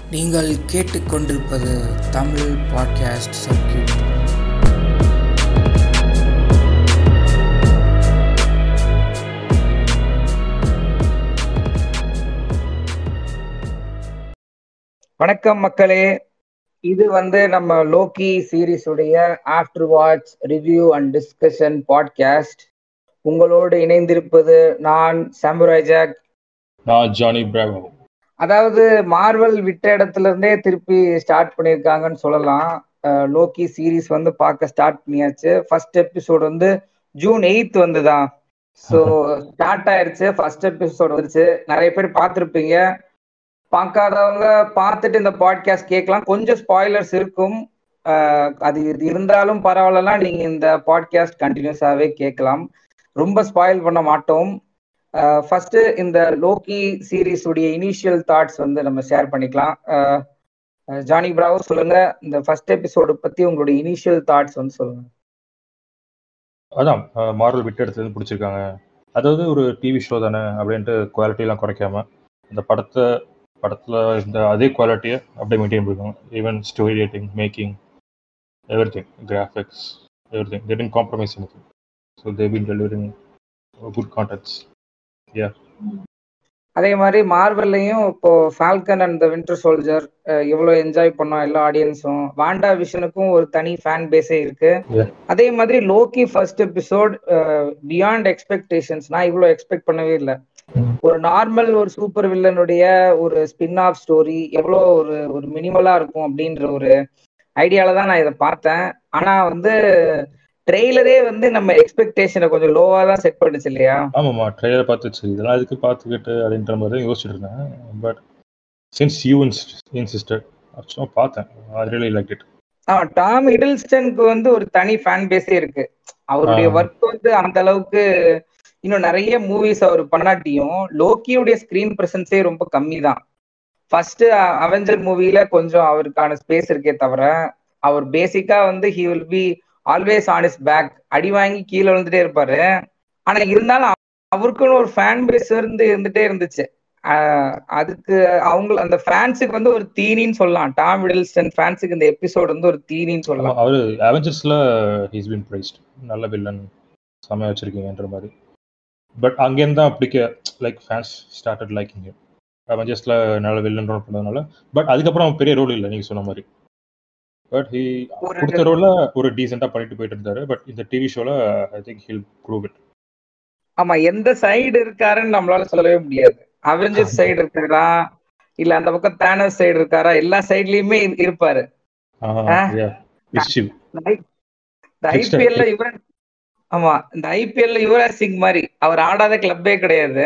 நீங்கள் கேட்டுக்கொண்டிருப்பது Tamil podcast circuit வணக்கம் மக்களே இது வந்து நம்ம லோக்கி சீரிஸ் உடைய after watch review and discussion podcast உங்களோடு இணைந்திருப்பது நான் சாமுராய் ஜாக் நான் ஜானி பிராவோ அதாவது மார்வல் விட்ட இடத்துல இருந்தே திருப்பி ஸ்டார்ட் பண்ணியிருக்காங்கன்னு சொல்லலாம் அஹ் லோக்கி சீரிஸ் வந்து பார்க்க ஸ்டார்ட் பண்ணியாச்சு ஃபர்ஸ்ட் எபிசோட் வந்து ஜூன் எயித் வந்துதான் ஸோ ஸ்டார்ட் ஆயிருச்சு ஃபர்ஸ்ட் எபிசோட் வந்துருச்சு நிறைய பேர் பார்த்துருப்பீங்க பார்க்காதவங்க பார்த்துட்டு இந்த பாட்காஸ்ட் கேட்கலாம் கொஞ்சம் ஸ்பாய்லர்ஸ் இருக்கும் அஹ் அது இது இருந்தாலும் பரவாயில்லனா நீங்க இந்த பாட்காஸ்ட் கண்டினியூஸாவே கேட்கலாம் ரொம்ப ஸ்பாயில் பண்ண மாட்டோம் ஃபர்ஸ்ட் இந்த லோக்கி சீரிஸ் உடைய இனிஷியல் தாட்ஸ் வந்து நம்ம ஷேர் பண்ணிக்கலாம் அஹ் அஹ் ஜானி பிராவோ சொல்லுங்க இந்த ஃபர்ஸ்ட் எபிசோடு பத்தி உங்களுடைய இனிஷியல் தாட்ஸ் வந்து சொல்லுங்க அதான் மார்வல் விட்டு எடுத்தது பிடிச்சிருக்காங்க அதாவது ஒரு டிவி ஷோ தானே அப்படின்ட்டு குவாலிட்டிலாம் குறைக்காம இந்த படத்தை படத்தில் இந்த அதே குவாலிட்டியை அப்படியே மெயின்டைன் பண்ணிருக்காங்க even story writing making everything graphics everything that compromise எனக்கு so they been delivering good contents yeah அதே மாதிரி மார்வல்லையும் இப்போ Falcon and the Winter Soldier எவ்வளோ என்ஜாய் பண்ணோம் எல்லா ஆடியன்ஸும் வாண்டா விஷனுக்கும் ஒரு தனி ஃபேன் பேஸே இருக்கு Yeah. அதே மாதிரி Loki first episode beyond expectations நான் இவ்வளோ எக்ஸ்பெக்ட் பண்ணவே இல்லை Mm. ஒரு நார்மல் ஒரு சூப்பர் வில்லனுடைய ஒரு ஸ்பின் ஆஃப் ஸ்டோரி எவ்வளோ ஒரு ஒரு மினிமலா இருக்கும் அப்படின்ற ஒரு ஐடியால தான் நான் இதை பார்த்தேன் ஆனா வந்து ட்ரெய்லரே வந்து நம்ம எக்ஸ்பெக்டேஷனை கொஞ்சம் லோவா தான் செட் பண்ணுச்சு இல்லையா ஆமாம்மா ட்ரெயிலர் பார்த்துச்சு இதெல்லாம் இதுக்கு பார்த்துக்கிட்டு அப்படின்ற மாதிரி தான் யோசிச்சுட்டு இருந்தேன் பட் சின்ஸ் யூ இன்சிஸ்டட் சும்மா பார்த்தேன் I really like it ah Tom ஹிடல்ஸ்டனுக்கு வந்து ஒரு தனி ஃபேன் பேஸே இருக்கு அவருடைய ஆ. ஒர்க் வந்து அந்த அளவுக்கு இன்னும் நிறைய மூவிஸ் அவர் பண்ணாட்டியும் லோக்கியுடைய ஸ்கிரீன் பிரசன்ஸே ரொம்ப கம்மி தான் ஃபர்ஸ்ட் அவெஞ்சர் மூவில கொஞ்சம் அவருக்கான ஸ்பேஸ் இருக்கே தவிர அவர் பேசிக்கா வந்து he will be always on is back அடி வாங்கி கீழே விழுந்துட்டே இருப்பாரு ஆனா இருந்தாலும் அவருக்குன்னு ஒரு ஃபேன் பேஸ் இருந்து இருந்துட்டே இருந்துச்சு ஆஹ் அதுக்கு அவங்க அந்த ஃபேன்ஸுக்கு வந்து ஒரு தீனின்னு சொல்லலாம் டாம் விடல்ஸ்டன் ஃபேன்ஸுக்கு இந்த எபிசோட் வந்து ஒரு தீனின்னு சொல்லலாம் அவர் அவெஞ்சர்ஸில் ஹீஸ் பின் பிரைஸ்ட் நல்ல வில்லன் செம்மையாக வச்சிருக்கீங்கன்ற மாதிரி பட் அங்கேருந்து தான் பிடிக்க லைக் ஃபேன்ஸ் ஸ்டார்டட் லைக்கிங் அவெஞ்சர்ஸில் நல்ல வில்லன் ரோல் பண்ணதுனால பட் அதுக்கப்புறம் பெரிய ரோல் இல்லை நீங்கள் சொன்ன மாதிரி பட் ஹி ஒரு கொடுத்த ரோலில் ஒரு டீசெண்டாக பண்ணிட்டு போயிட்டு இருந்தாரு பட் இந்த டிவி ஷோவில் I think he'll prove it ஆமா எந்த சைடு இருக்காருன்னு நம்மளால சொல்லவே முடியாது அவெஞ்சர்ஸ் சைடு இருக்காரா இல்ல அந்த பக்கம் தேனஸ் சைடு இருக்காரா எல்லா சைட்லயுமே இருப்பாரு ஆ. மிஸ்சிவ் இந்த Trickster. ஐபிஎல்ல இவர ஆமா இந்த ஐபிஎல்ல யுவராஜ் சிங் மாதிரி அவர் ஆடாத கிளப்பே கிடையாது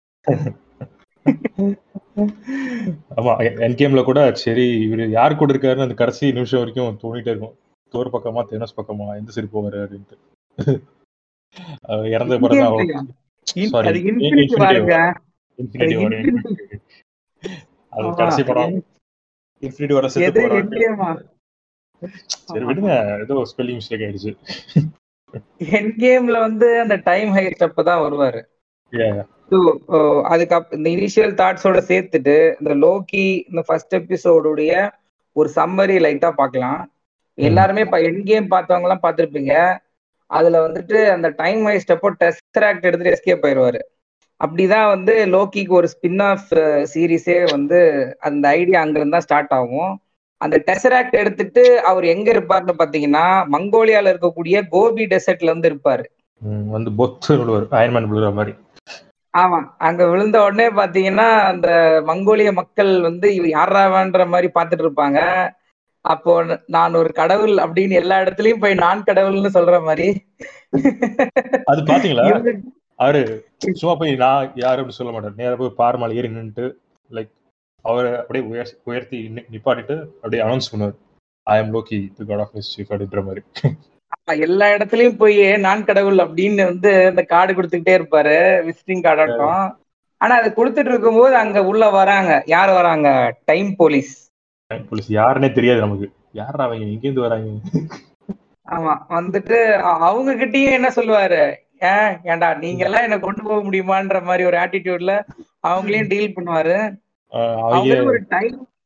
ஆமா என் கேம்ல கூட சரி இவரு யார் கூட இருக்காருன்னு அந்த கடைசி நிமிஷம் வரைக்கும் தோணிட்டே இருக்கும் தோர் பக்கமா தேனஸ் பக்கமா எந்த சைடு போவாரு அப்படின்ட்டு அவர் இறந்த பிறகு Infinity-யா? இன்- Sorry, அது In- இன்ஃபினிட்டி Infinity பாருங்க இன்ஃபினிட்டி அது வரும் Infinity. அது ஆமா, கடைசி படம் என்- இன்ஃபினிட்டி வர செத்து எது போறாரு என்கேமா சரி விடுங்க ஏதோ ஸ்பெல்லிங் மிஸ்டேக் ஆயிடுச்சு என் கேம்ல வந்து அந்த டைம் ஹைஸ்ட் அப்பதான் வருவாரு Yeah, So, uh, அதுக்கு இந்த இனிஷியல் தாட்ஸோட சேர்த்துட்டு இந்த லோக்கி இந்த ஃபர்ஸ்ட் எபிசோடுடைய ஒரு சம்மரி லைட்டா பார்க்கலாம் எல்லாருமே இப்ப என் கேம் பார்த்தவங்க எல்லாம் பார்த்திருப்பீங்க அதுல வந்துட்டு அந்த டைம் வைஸ்ட் அப்போ டெஸ்ட் எடுத்துட்டு எஸ்கேப் ஆயிருவாரு அப்படிதான் வந்து லோக்கிக்கு ஒரு ஸ்பின் ஆஃப் சீரீஸே வந்து அந்த ஐடியா அங்கிருந்து தான் ஸ்டார்ட் ஆகும் அந்த டெசராக்ட் எடுத்துட்டு அவர் எங்க இருப்பாருன்னு பாத்தீங்கன்னா மங்கோலியால இருக்கக்கூடிய கோபி டெசர்ட்ல இருந்து இருப்பாரு ம், வந்து பொத்து விழுவார் அயன்மேன் விழுற மாதிரி ஆமா அங்க விழுந்த உடனே பாத்தீங்கன்னா அந்த மங்கோலிய மக்கள் வந்து இவ யாராவான்ற மாதிரி பாத்துட்டு இருப்பாங்க அப்போ நான் ஒரு கடவுள் அப்படின்னு எல்லா இடத்துலயும் போய் நான் கடவுள்னு சொல்ற மாதிரி அது பாத்தீங்களா இவங்க அவரு சும்மா போய் நான் யாரும் அப்படி சொல்ல மாட்டார் நேரா போய் பாறை ஏறி நின்னுட்டு லைக் அவரை அப்படியே உயர் உயர்த்தி நி- நிப்பாட்டிட்டு அப்படியே அனௌன்ஸ் பண்ணுவார் I am Loki the god of மிஸ்chief அப்படின்ற மாதிரி ஆமா, எல்லா இடத்துலயும் போய் நான் கடவுள் அப்படின்னு வந்து இந்த கார்டு கொடுத்துக்கிட்டே இருப்பாரு விசிட்டிங் கார்டாட்டம் ஆனா அதை கொடுத்துட்டு இருக்கும்போது அங்க உள்ள வராங்க யார் வராங்க டைம் போலீஸ் போலீஸ் யாருன்னே தெரியாது நமக்கு யாரா அவங்க எங்கேருந்து வராங்க ஆமா வந்துட்டு அ- அவங்க கிட்டயும் என்ன சொல்லுவாரு ஏன் ஏன்டா நீங்க எல்லாம் என்ன கொண்டு போக முடியுமான்ற மாதிரி ஒரு ஆட்டிடியூட்ல அவங்களையும் டீல் பண்ணுவாரு ஆஹ் அவங்க அவங்களும் ஒரு டைம்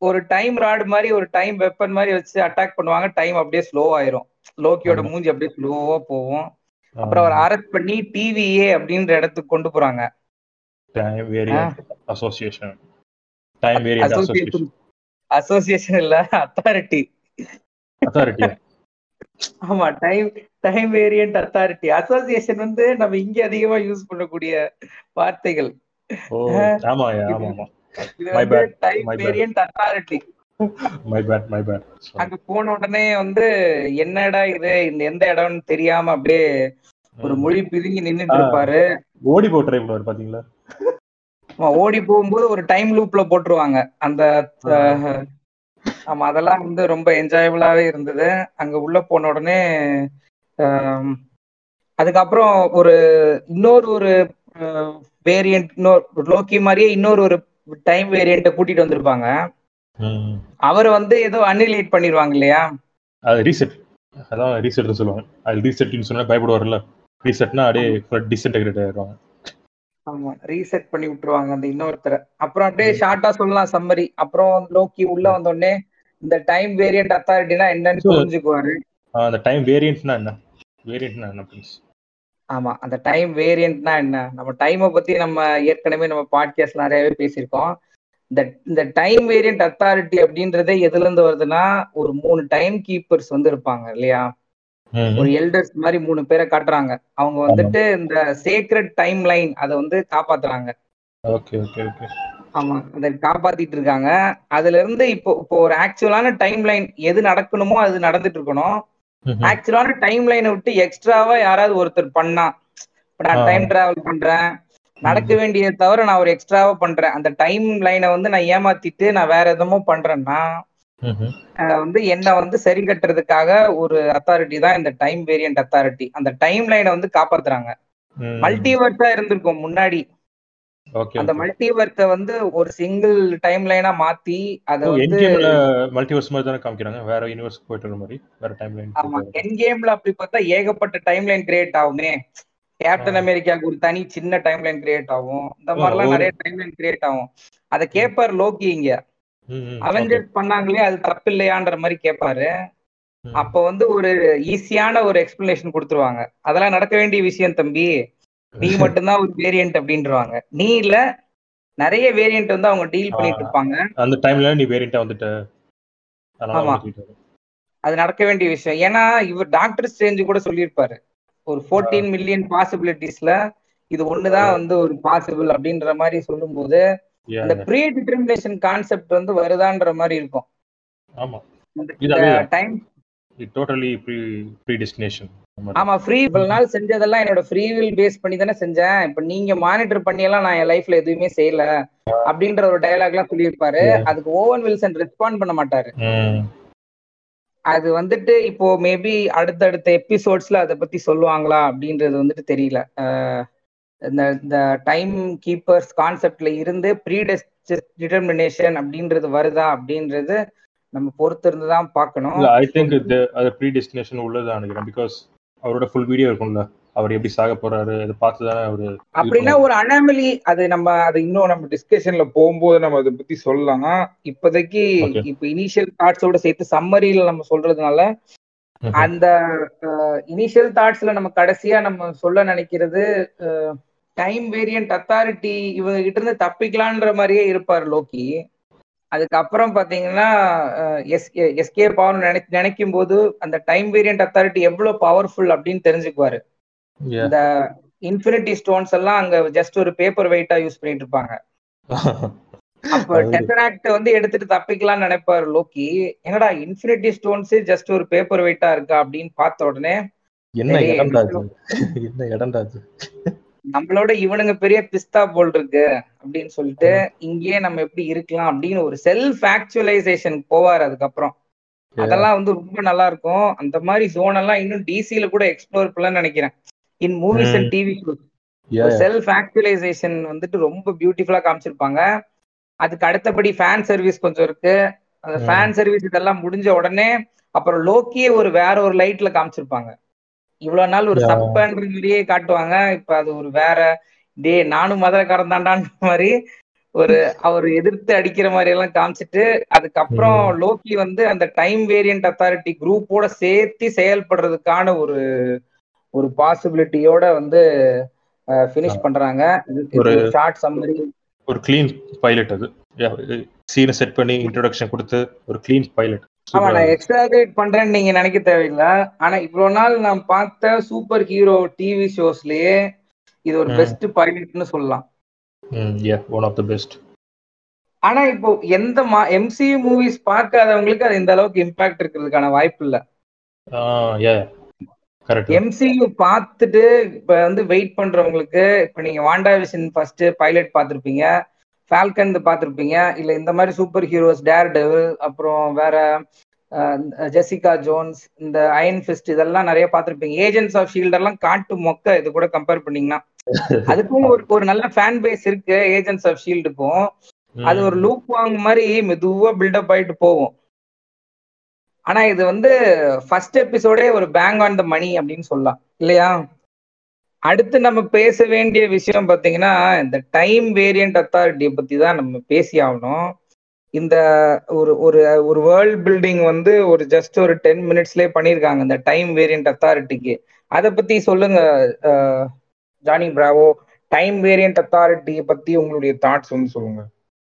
ஒரு டைம் ராட் மாதிரி ஒரு டைம் வெப்பன் மாதிரி வச்சு அட்டாக் பண்ணுவாங்க டைம் அப்படியே ஸ்லோ ஆயிரும் லோக்கியோட ஆமா. மூஞ்சி அப்படியே ஸ்லோவா போகும் அப்புறம் அவர் அரெஸ்ட் பண்ணி டிவிஏ அப்படின்ற இடத்துக்கு கொண்டு போறாங்க time variant association time variant association association association இல்ல அத்தாரிட்டி அத்தாரிட்டி ஆமா time time variant authority association வந்து நம்ம இங்க அதிகமா யூஸ் பண்ணக்கூடிய வார்த்தைகள் ஓ ஆமா ஆமா ஆமா இது My வந்து bad, time my bad. Variant authority my bad my bad அங்க போன உடனே வந்து என்னடா இது இந்த எந்த இடம்னு தெரியாம அப்படியே ஒரு மொழி பிதுங்கி நின்னுட்டு ஆ. இருப்பாரு ஓடி போ ட்ரை பண்ணுவார் பாத்தீங்களா ஆமா, ஓடி போகும்போது ஒரு டைம் லூப்ல போட்டுருவாங்க அந்த அஹ், ஆமா அதெல்லாம் வந்து ரொம்ப என்ஜாயபிளாவே இருந்தது அங்க உள்ள போன உடனே ஆம், அதுக்கப்புறம் ஒரு இன்னொரு ஒரு வேரியன்ட் இன்னொரு லோக்கி மாதிரியே இன்னொரு ஒரு டைம் வேரியண்ட்டை கூட்டிட்டு வந்திருப்பாங்க ம். அவர் வந்து ஏதோ அன்னிலேட் பண்ணிடுவாங்க இல்லையா அது ரீசெட் அதான் ரீசெட்னு சொல்லுவாங்க அது ரீசெட்னு சொன்னா பயப்படுவார்ல ரீசெட்னா அப்படியே டிஸ்இன்டெகிரேட் ஆயிடுவாங்க ஆமா ரீசெட் பண்ணி விட்டுருவாங்க அந்த இன்னொருத்தரை அப்புறம் அப்படியே ஷார்ட்டா சொல்லலாம் சம்மரி அப்புறம் லோக்கி உள்ள வந்த உடனே இந்த டைம் வேரியன்ட் அத்தாரிட்டினா என்னன்னு So- புரிஞ்சுக்குவாரு ஆ, அந்த டைம் வேரியன்ட்னா என்ன வேரியன்ட்னா என்ன ப்ளீஸ் ஆமா அந்த டைம் வேரியன்ட்னா என்ன நம்ம டைமை பத்தி நம்ம ஏற்கனவே நம்ம பாட்காஸ்ட் நிறையவே பேசியிருக்கோம் இந்த இந்த டைம் வேரியன்ட் அத்தாரிட்டி அப்படின்றதே எதுல இருந்து வருதுன்னா ஒரு மூணு டைம் கீப்பர்ஸ் வந்து இருப்பாங்க இல்லையா ஒரு எல்டர்ஸ் மாதிரி மூணு பேரை காட்டுறாங்க அவங்க வந்துட்டு இந்த சேக்ரெட் டைம் லைன் அதை வந்து காப்பாத்துறாங்க ஓகே ஓகே ஓகே ஆமா அதை காப்பாத்திட்டு இருக்காங்க அதுல இருந்து இப்போ இப்போ ஒரு ஆக்சுவலான டைம் லைன் எது நடக்கணுமோ அது நடந்துட்டு இருக்கணும் ஆக்சுவலான டைம் லைனை விட்டு எக்ஸ்ட்ராவா யாராவது ஒருத்தர் பண்ணா இப்ப நான் ஆ. டைம் டிராவல் பண்றேன் நடக்க வேண்டியதை தவிர நான் ஒரு எக்ஸ்ட்ராவா பண்றேன் அந்த டைம் லைனை வந்து நான் ஏமாத்திட்டு நான் வேற எதுமோ பண்றேன்னா அஹ் வந்து என்ன வந்து சரி கட்டுறதுக்காக ஒரு அத்தாரிட்டி தான் இந்த டைம் வேரியன்ட் அத்தாரிட்டி அந்த டைம் லைனை வந்து காப்பாத்துறாங்க மல்டிவர்ஸா இருந்திருக்கும் முன்னாடி ஓகே அந்த மல்டிவர்ஸ வந்து ஒரு சிங்கிள் டைம் லைனா மாத்தி அதை என் வந்து கேம்ல மல்டிவர்ஸ் மாதிரி தானே காமிக்கிறாங்க வேற யூனிவர்ஸ் போயிட்டு இருக்க மாதிரி வேற டைம் ஆமா லைன் என் கேம்ல அப்படி பார்த்தா ஏகப்பட்ட டைம் லைன் கிரியேட் ஆகுமே கேப்டன் அமெரிக்காவுக்கு ஒரு தனி சின்ன டைம் லைன் கிரியேட் ஆகும் இந்த மாதிரிலாம் ஒரு- நிறைய டைம் லைன் கிரியேட் ஆகும் அதை கேட்பாரு லோக்கி இங்க அவெஞ்சர்ஸ் பண்ணாங்களே அது தப்பு இல்லையான்ற மாதிரி கேட்பாரு அப்ப வந்து ஒரு ஈஸியான ஒரு எக்ஸ்பிளனேஷன் கொடுத்துருவாங்க அதெல்லாம் நடக்க வேண்டிய விஷயம் தம்பி நீ மட்டும்தான் ஒரு வேரியன்ட் அப்படின்றவாங்க நீ இல்ல நிறைய வேரியன்ட் வந்து அவங்க டீல் பண்ணிட்டு இருப்பாங்க அந்த டைம்ல நீ வேரியண்டா வந்துட்ட அதனால ஆமா. வந்துட்டு அது நடக்க வேண்டிய விஷயம் ஏன்னா இவர் டாக்டர் ஸ்ட்ரேஞ்சு கூட சொல்லியிருப்பாரு ஒரு 14 மில்லியன் பாசிபிலிட்டிஸ்ல இது ஒண்ணுதான் வந்து ஒரு பாசிபிள் அப்படின்ற மாதிரி சொல்லும்போது இந்த ப்ரீ டிட்டர்மினேஷன் கான்செப்ட் வந்து வருதான்ற மாதிரி இருக்கும் ஆமா இது அதேதான். Time totally pre predestination ஆமா ஃப்ரீ இவ்வளவு நாள் செஞ்சதெல்லாம் என்னோட ஃப்ரீ வில் பேஸ் பண்ணி தானே செஞ்சேன் இப்ப நீங்க மானிட்டர் பண்ணியெல்லாம் நான் என் லைஃப்ல எதுவுமே செய்யல அப்படின்ற ஒரு டயலாக் எல்லாம் சொல்லியிருப்பாரு அதுக்கு ஓவன் வில்சன் ரெஸ்பாண்ட் பண்ண மாட்டாரு அது வந்துட்டு இப்போ மேபி அடுத்தடுத்த எபிசோட்ஸ்ல அதை பத்தி சொல்லுவாங்களா அப்படின்றது வந்துட்டு தெரியல அஹ் இந்த இந்த டைம் கீப்பர்ஸ் கான்செப்ட்ல இருந்து ப்ரீ டிட்டர்மினேஷன் அப்படின்றது வருதா அப்படின்றது நம்ம பொறுத்து இருந்து தான் பார்க்கணும் ஐ திங்க் அது ப்ரீ டெஸ்டினேஷன் உள்ளதா நினைக்கிறேன் பிகாஸ் அவரோட ஃபுல் வீடியோ இருக்கும்ல அவர் எப்படி சாக போறாரு அதை பார்த்து தானே அவரு அப்படின்னா ஒரு அனாமலி அது நம்ம அது இன்னும் நம்ம டிஸ்கஷன்ல போகும்போது நம்ம அதை பத்தி சொல்லலாம் இப்போதைக்கு Okay. இப்ப இனிஷியல் தாட்ஸோட சேர்த்து சம்மரியில நம்ம சொல்றதுனால ம்ஹும். அந்த இனிஷியல் தாட்ஸ்ல நம்ம கடைசியா நம்ம சொல்ல நினைக்கிறது டைம் வேரியன்ட் அத்தாரிட்டி இவங்க கிட்ட இருந்து தப்பிக்கலான்ற மாதிரியே இருப்பார் லோக்கி அதுக்கப்புறம் பாத்தீங்கன்னா எஸ்கேப் ஆகணும்னு நினை நினைக்கும் போது அந்த டைம் வேரியன்ட் அத்தாரிட்டி எவ்வளவு பவர்ஃபுல் அப்படின்னு தெரிஞ்சுக்குவாரு Yeah. இந்த இன்ஃபினிட்டி ஸ்டோன்ஸ் எல்லாம் அங்க ஜஸ்ட் ஒரு பேப்பர் வெயிட்டா யூஸ் பண்ணிட்டு இருப்பாங்க அப்ப அது- டெசராக்ட் வந்து எடுத்துட்டு தப்பிக்கலாம்னு நினைப்பாரு லோக்கி என்னடா இன்ஃபினிட்டி ஸ்டோன்ஸ் ஜஸ்ட் ஒரு பேப்பர் வெயிட்டா இருக்கா அப்படின்னு பார்த்த உடனே என்ன சரி, இடம்டா இது என்ன இடம்டா இது நம்மளோட இவனுங்க பெரிய பிஸ்தா போல் இருக்கு அப்படின்னு சொல்லிட்டு இங்கேயே நம்ம எப்படி இருக்கலாம் அப்படின்னு ஒரு செல்ஃப் ஆக்சுவலைசேஷன் போவார் அதுக்கப்புறம் அதெல்லாம் வந்து ரொம்ப நல்லா இருக்கும் அந்த மாதிரி ஜோன் எல்லாம் இன்னும் டிசில கூட எக்ஸ்ப்ளோர் பண்ணலாம்னு நினைக்கிறேன் in movies and TV shows Yeah, yeah. Self actualisation வந்துட்டு ரொம்ப பியூட்டிஃபுல்லா காமிச்சிருப்பாங்க அதுக்கு அடுத்தபடி ஃபேன் சர்வீஸ் கொஞ்சம் இருக்கு அந்த ம். ஃபேன் சர்வீஸ் இதெல்லாம் முடிஞ்ச உடனே அப்புறம் லோக்கியே ஒரு வேற ஒரு லைட்ல காமிச்சிருப்பாங்க இவ்வளவு நாள் ஒரு Yeah. சப்பன்ற மாதிரியே காட்டுவாங்க இப்ப அது ஒரு வேற டே நானும் மதுரக்காரன் தாண்டான்ற மாதிரி ஒரு அவர் எதிர்த்து அடிக்கிற மாதிரி எல்லாம் காமிச்சிட்டு அதுக்கப்புறம் லோக்கி வந்து அந்த டைம் வேரியன்ட் அத்தாரிட்டி குரூப்போட சேர்த்து செயல்படுறதுக்கான ஒரு ஒரு பாசிபிலிட்டியோட வந்து ஃபினிஷ் பண்றாங்க ஒரு ஒரு- ஷார்ட் சம்மரி ஒரு க்ளீன் பைலட் அது சீனை செட் பண்ணி இன்ட்ரோடக்ஷன் கொடுத்து ஒரு க்ளீன் பைலட் ஆமா நான் எக்ஸாகரேட் பண்றேன்னு நீங்க நினைக்க தேவையில்ல ஆனா இவ்வளவு நாள் நான் பார்த்த சூப்பர் ஹீரோ டிவி ஷோஸ்லயே இது ஒரு ம். பெஸ்ட் பைலட்னு சொல்லலாம் yeah one of the best ஆனா இப்போ எந்த எம்சியூ மூவிஸ் பார்க்காதவங்களுக்கு அது இந்த அளவுக்கு இம்பாக்ட் இருக்கிறதுக்கான வாய்ப்பு இல்ல யா கரெக்ட் எம்சியூ பார்த்துட்டு இப்ப வந்து வெயிட் பண்றவங்களுக்கு இப்ப நீங்க வாண்டா விஷன் ஃபர்ஸ்ட் பைலட் பார்த்திருப்பீங்க ஃபால்கன் பார்த்திருப்பீங்க இல்ல இந்த மாதிரி சூப்பர் ஹீரோஸ் டேர் டெவில் அப்புறம் வேற ஜெசிகா ஜோன்ஸ் இந்த அயன் ஃபிஸ்ட் இதெல்லாம் நிறைய பார்த்திருப்பீங்க ஏஜென்ட்ஸ் ஆஃப் ஷீல்ட் எல்லாம் காட்டு மொக்க இது கூட கம்பேர் பண்ணீங்கன்னா அதுக்கும் ஒரு ஒரு நல்ல ஃபேன் பேஸ் இருக்கு ஏஜென்ட்ஸ் ஆஃப் ஷீல்டுக்கும் அது ஒரு லூப் வாங்க மாதிரி மெதுவா பில்டப் ஆயிட்டு போகும் ஆனா இது வந்து ஃபர்ஸ்ட் எபிசோடே ஒரு பேங் ஆன் த மணி அப்படின்னு சொல்லலாம் இல்லையா அடுத்து நம்ம பேச வேண்டிய விஷயம் பாத்தீங்கன்னா இந்த டைம் வேரியன்ட் அத்தாரிட்டியை பத்தி தான் நம்ம பேசி ஆகணும் இந்த ஒரு ஒரு ஒரு வேர்ல்ட் பில்டிங் வந்து ஒரு ஜஸ்ட் ஒரு டென் மினிட்ஸ்லயே பண்ணியிருக்காங்க இந்த டைம் வேரியன்ட் அத்தாரிட்டிக்கு அதை பத்தி சொல்லுங்க அஹ், ஜானி பிராவோ டைம் வேரியன்ட் அத்தாரிட்டியை பத்தி உங்களுடைய தாட்ஸ் வந்து சொல்லுங்க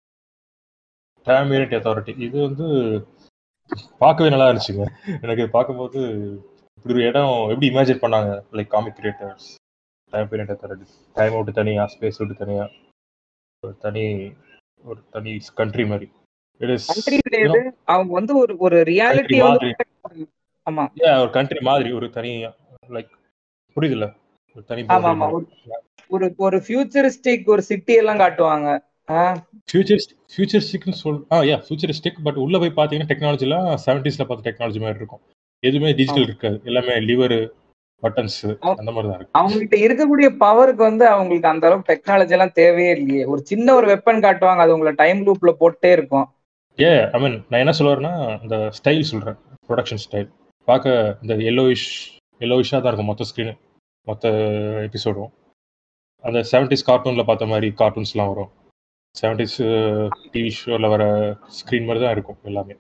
டைம் யூனிட் அத்தாரிட்டி இது வந்து பார்க்கவே நல்லா இருந்துச்சுங்க எனக்கு இது பார்க்கும்போது இப்படி ஒரு இடம் எப்படி இமேஜின் பண்ணாங்க like comic creators time unit authority time விட்டு தனியா ஸ்பேஸ் விட்டு தனியா ஒரு தனி ஒரு தனி கண்ட்ரி மாதிரி இட் இஸ் கண்ட்ரி கிடையாது அவங்க வந்து ஒரு ஒரு ரியாலிட்டி Country வந்து மாதிரி. ஆமா ஒரு கண்ட்ரி மாதிரி ஒரு தனி லைக் புரியுதுல்ல ஒரு தனி ஆமா ஆமா ஒரு- ஒரு ஒரு ஃபியூச்சரிஸ்டிக் ஒரு சிட்டி எல்லாம் காட்டுவாங்க ஃபியூச்சர் ஃபியூச்சரிஸ்டிக்னு சொல் ஆ யா ஃபியூச்சரிஸ்டிக் பட் உள்ள போய் பார்த்தீங்கன்னா டெக்னாலஜிலாம் செவன்டீஸ்ல பார்த்த டெக்னாலஜி மாதிரி இருக்கும் எதுவுமே டிஜிட்டல் இருக்காது எல்லாமே லிவர் பட்டன்ஸ் அந்த மாதிரி தான் இருக்கு அவங்ககிட்ட இருக்கக்கூடிய பவருக்கு வந்து அவங்களுக்கு அந்த அளவுக்கு டெக்னாலஜி எல்லாம் தேவையே இல்லையே ஒரு சின்ன ஒரு வெப்பன் காட்டுவாங்க அது உங்களை டைம் லூப்ல போட்டே இருக்கும் ஏ ஐ மீன் நான் என்ன சொல்ல வரேன்னா இந்த ஸ்டைல் சொல்றேன் ப்ரொடக்ஷன் ஸ்டைல் பார்க்க இந்த எல்லோயிஷ் எல்லோயிஷாக தான் இருக்கும் மொத்த ஸ்க்ரீனு மொத்த எபிசோடும் அந்த செவன்டிஸ் கார்ட்டூனில் பார்த்த மாதிரி கார்ட்டூன்ஸ்லாம் வரும் செவன்டிஸ் டிவி ஷோவில் வர ஸ்க்ரீன் மாதிரி தான் இருக்கும் எல்லாமே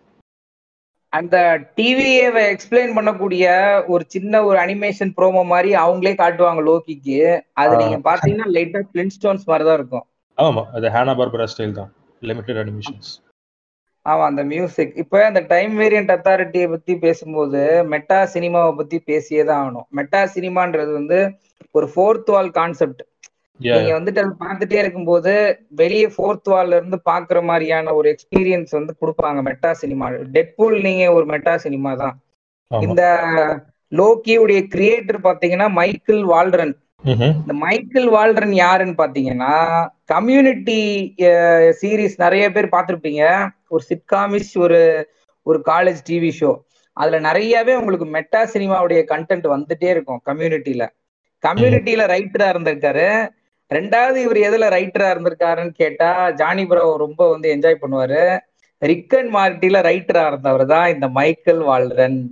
அந்த டிவியை எக்ஸ்பிளைன் பண்ணக்கூடிய ஒரு சின்ன ஒரு அனிமேஷன் ப்ரோமோ மாதிரி அவங்களே காட்டுவாங்க லோக்கிக்கு அது ஆ. நீங்க பாத்தீங்கன்னா லைட்டா பிளின்ஸ்டோன்ஸ் மாதிரி தான் இருக்கும் ஆமாம் அது ஹேனா பார்பரா ஸ்டைல் தான் லிமிட்டட் அனிமேஷன்ஸ் ஆமா அந்த மியூசிக் இப்ப அந்த டைம் வேரியன்ட் அத்தாரிட்டியை பத்தி பேசும்போது மெட்டா சினிமாவை பத்தி பேசியே தான் ஆகணும் மெட்டா சினிமான்றது வந்து ஒரு ஃபோர்த் வால் கான்செப்ட் நீங்க வந்துட்டு அதை பார்த்துட்டே இருக்கும்போது வெளியே ஃபோர்த் வால்ல இருந்து பாக்குற மாதிரியான ஒரு எக்ஸ்பீரியன்ஸ் வந்து கொடுப்பாங்க மெட்டா சினிமா டெட்பூல் நீங்க ஒரு மெட்டா சினிமா தான் ஆமாம் இந்த லோக்கியுடைய கிரியேட்டர் பாத்தீங்கன்னா மைக்கேல் வால்ரன் ம்ஹும். இந்த மைக்கேல் வால்ரன் யாருன்னு பாத்தீங்கன்னா கம்யூனிட்டி சீரிஸ் நிறைய பேர் பார்த்திருப்பீங்க ஒரு சிட்காமிஷ் ஒரு ஒரு காலேஜ் டிவி ஷோ அதுல நிறையவே உங்களுக்கு மெட்டா சினிமாவுடைய கண்டென்ட் வந்துட்டே இருக்கும் கம்யூனிட்டியில கம்யூனிட்டியில ரைட்டரா இருந்திருக்காரு ரெண்டாவது இவர் எதுல ரைட்டரா இருந்திருக்காருன்னு கேட்டா ஜானி ப்ரோ ரொம்ப வந்து என்ஜாய் பண்ணுவாரு ரிக்கன் மார்ட்டில ரைட்டரா இருந்தவர் தான் இந்த மைக்கேல் வால்ரன்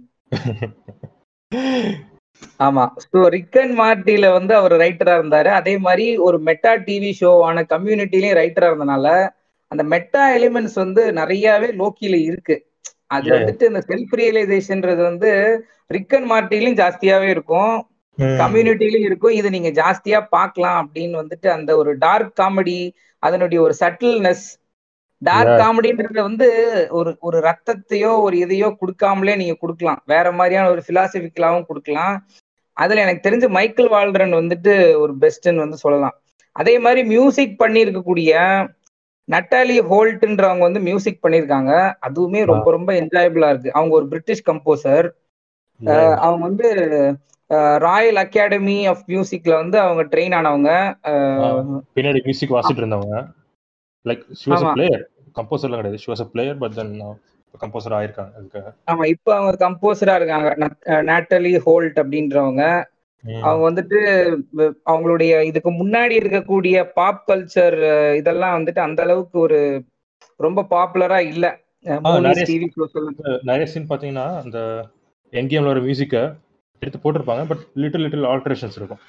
ஆமா ஸோ ரிக்கன் மார்ட்டில வந்து அவர் ரைட்டரா இருந்தாரு அதே மாதிரி ஒரு மெட்டா டிவி ஷோவான கம்யூனிட்டிலயும் ரைட்டரா இருந்தனால அந்த மெட்டா எலிமெண்ட்ஸ் வந்து நிறையவே லோக்கியில இருக்கு அது Yeah. வந்துட்டு இந்த செல்ஃப் ரியலைசேஷன்ன்றது வந்து ரிக்கன் மார்ட்டிலையும் ஜாஸ்தியாவே இருக்கும் ம். கம்யூனிட்டிலையும் இருக்கும் இது நீங்க ஜாஸ்தியா பார்க்கலாம் அப்படின்னு வந்துட்டு அந்த ஒரு டார்க் காமெடி அதனுடைய ஒரு சட்டில்னஸ் டார்க் Yeah. காமெடின்றது வந்து ஒரு ஒரு ரத்தத்தையோ ஒரு இதையோ கொடுக்காமலே நீங்க கொடுக்கலாம் வேற மாதிரியான ஒரு பிலாசபிக்கலாவும் கொடுக்கலாம் அதுல எனக்கு தெரிஞ்ச மைக்கேல் வால்ரன் வந்துட்டு ஒரு பெஸ்ட்னு வந்து சொல்லலாம் அதே மாதிரி மியூசிக் பண்ணி இருக்கக்கூடிய நட்டாலி ஹோல்ட்ன்றவங்க வந்து மியூசிக் பண்ணியிருக்காங்க அதுவுமே ரொம்ப ரொம்ப என்ஜாயபிளா இருக்கு அவங்க ஒரு பிரிட்டிஷ் கம்போசர் Yeah. அவங்க வந்து ராயல் அகாடமி ஆஃப் மியூசிக்ல வந்து அவங்க ட்ரெயின் ஆனவங்க அஹ், பின்னாடி மியூசிக் வாசிட்டு இருந்தவங்க லைக் ஷி வாஸ் ஆமா. அ பிளேயர் கம்போசர்லாம் கிடையாது she was a player but then composer ஆயிருக்காங்க அதுக்காக ஆமா இப்போ அவங்க கம்போசரா இருக்காங்க நட்- அஹ், நாட்டலி ஹோல்ட் அப்படின்றவங்க ம். அவங்க வந்துட்டு வ- அவங்களுடைய இதுக்கு முன்னாடி இருக்கக்கூடிய பாப் கல்ச்சர் இதெல்லாம் வந்துட்டு அந்த அளவுக்கு ஒரு ரொம்ப பாப்புலரா இல்ல நிறைய- டிவி நிறைய சீன் பாத்தீங்கன்னா அந்த என் கேம்ல வர மியூசிக்கை எடுத்து போட்டிருப்பாங்க பட் லிட்டில் லிட்டில் ஆல்ட்ரேஷன்ஸ் இருக்கும்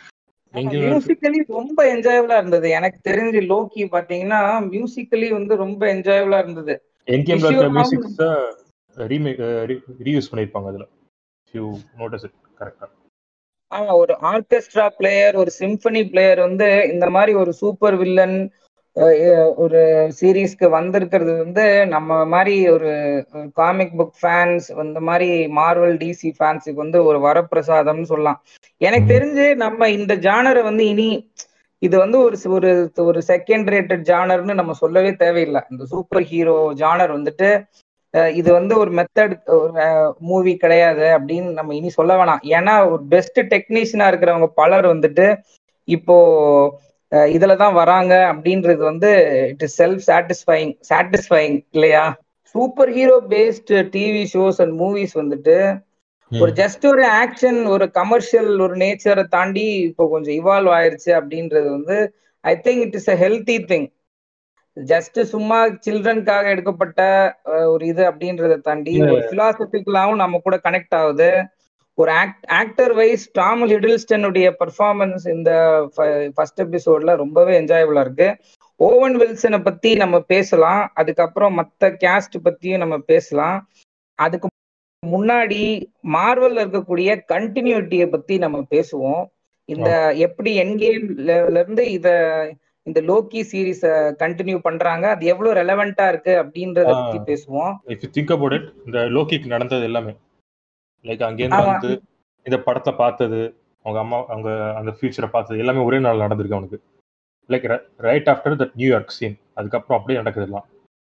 எங்கேயும் மியூசிக்கலி ரொம்ப என்ஜாயபிளா இருந்தது எனக்கு தெரிஞ்சு லோக்கி பாத்தீங்கன்னா மியூசிக்கலி வந்து ரொம்ப என்ஜாயபிளா இருந்தது எங்கேம்ல இருக்க Visual-ஆவும் மியூசிக்ஸ் ரீமேக் ரீயூஸ் பண்ணியிருப்பாங்க அதுல யூ நோட்டஸ் இட் கரெக்டா ஆமா ஒரு ஆர்கெஸ்ட்ரா பிளேயர் ஒரு சிம்பனி பிளேயர் வந்து இந்த மாதிரி ஒரு சூப்பர் வில்லன் ஒரு சீரீஸ்க்கு வந்திருக்கிறது வந்து நம்ம மாதிரி ஒரு காமிக் புக் ஃபேன்ஸ் இந்த மாதிரி மார்வல் டிசி ஃபேன்ஸுக்கு வந்து ஒரு வரப்பிரசாதம்னு சொல்லலாம் எனக்கு ம். தெரிஞ்சு நம்ம இந்த ஜானரை வந்து இனி இது வந்து ஒரு ஒரு ஒரு செகண்ட் ரேட்டட் ஜானர்னு நம்ம சொல்லவே தேவையில்லை இந்த சூப்பர் ஹீரோ ஜானர் வந்துட்டு அஹ் இது வந்து ஒரு மெத்தட் மூவி கிடையாது அப்படின்னு நம்ம இனி சொல்ல வேணாம் ஏன்னா ஒரு பெஸ்ட் டெக்னீஷியனா இருக்கிறவங்க பலர் வந்துட்டு இப்போ அஹ் இதுல தான் வராங்க அப்படின்றது வந்து it is self satisfying satisfying இல்லையா super hero based TV shows and movies வந்துட்டு ஒரு ஜஸ்ட் ஒரு ஆக்ஷன் ஒரு கமர்ஷியல் ஒரு நேச்சரை தாண்டி இப்போ கொஞ்சம் இவால்வ் ஆயிருச்சு அப்படின்றது வந்து I think it is a healthy thing just சும்மா சில்ட்ரனுக்காக எடுக்கப்பட்ட அஹ், ஒரு இது அப்படின்றத தாண்டி இல்ல. ஒரு பிலாசபிக்கலாவும் நம்ம கூட கனெக்ட் ஆகுது ஒரு ஆக்ட் ஆக்டர் வைஸ் டாம் ஹிடில்ஸ்டனுடைய பெர்ஃபார்மன்ஸ் இந்த ஃபர்ஸ்ட் எபிசோட்ல ரொம்பவே என்ஜாயபிளா இருக்கு ஓவன் வில்சனை பத்தி நம்ம பேசலாம் அதுக்கப்புறம் மத்த கேஸ்ட் பத்தியும் நம்ம பேசலாம் அதுக்கு முன்னாடி மார்வல்ல இருக்கக்கூடிய கண்டினியூட்டியை பத்தி நம்ம பேசுவோம் இந்த எப்படி என்கேம்ல இருந்து இத இந்த லோக்கி சீரீஸ கண்டினியூ பண்றாங்க அது எவ்வளவு ரெலவெண்டா இருக்கு அப்படின்றத ஆ. பத்தி பேசுவோம் if you think about it இந்த லோக்கிக்கு நடந்தது எல்லாமே லைக் அங்கேருந்து ஆமா. வந்து இந்த படத்தை பார்த்தது அவங்க அம்மா அவங்க அந்த ஃபியூச்சரை பார்த்தது எல்லாமே ஒரே நாள் நடந்திருக்கு அவனுக்கு like right after that New York scene அதுக்கப்புறம் அப்படியே நடக்குது எல்லாம்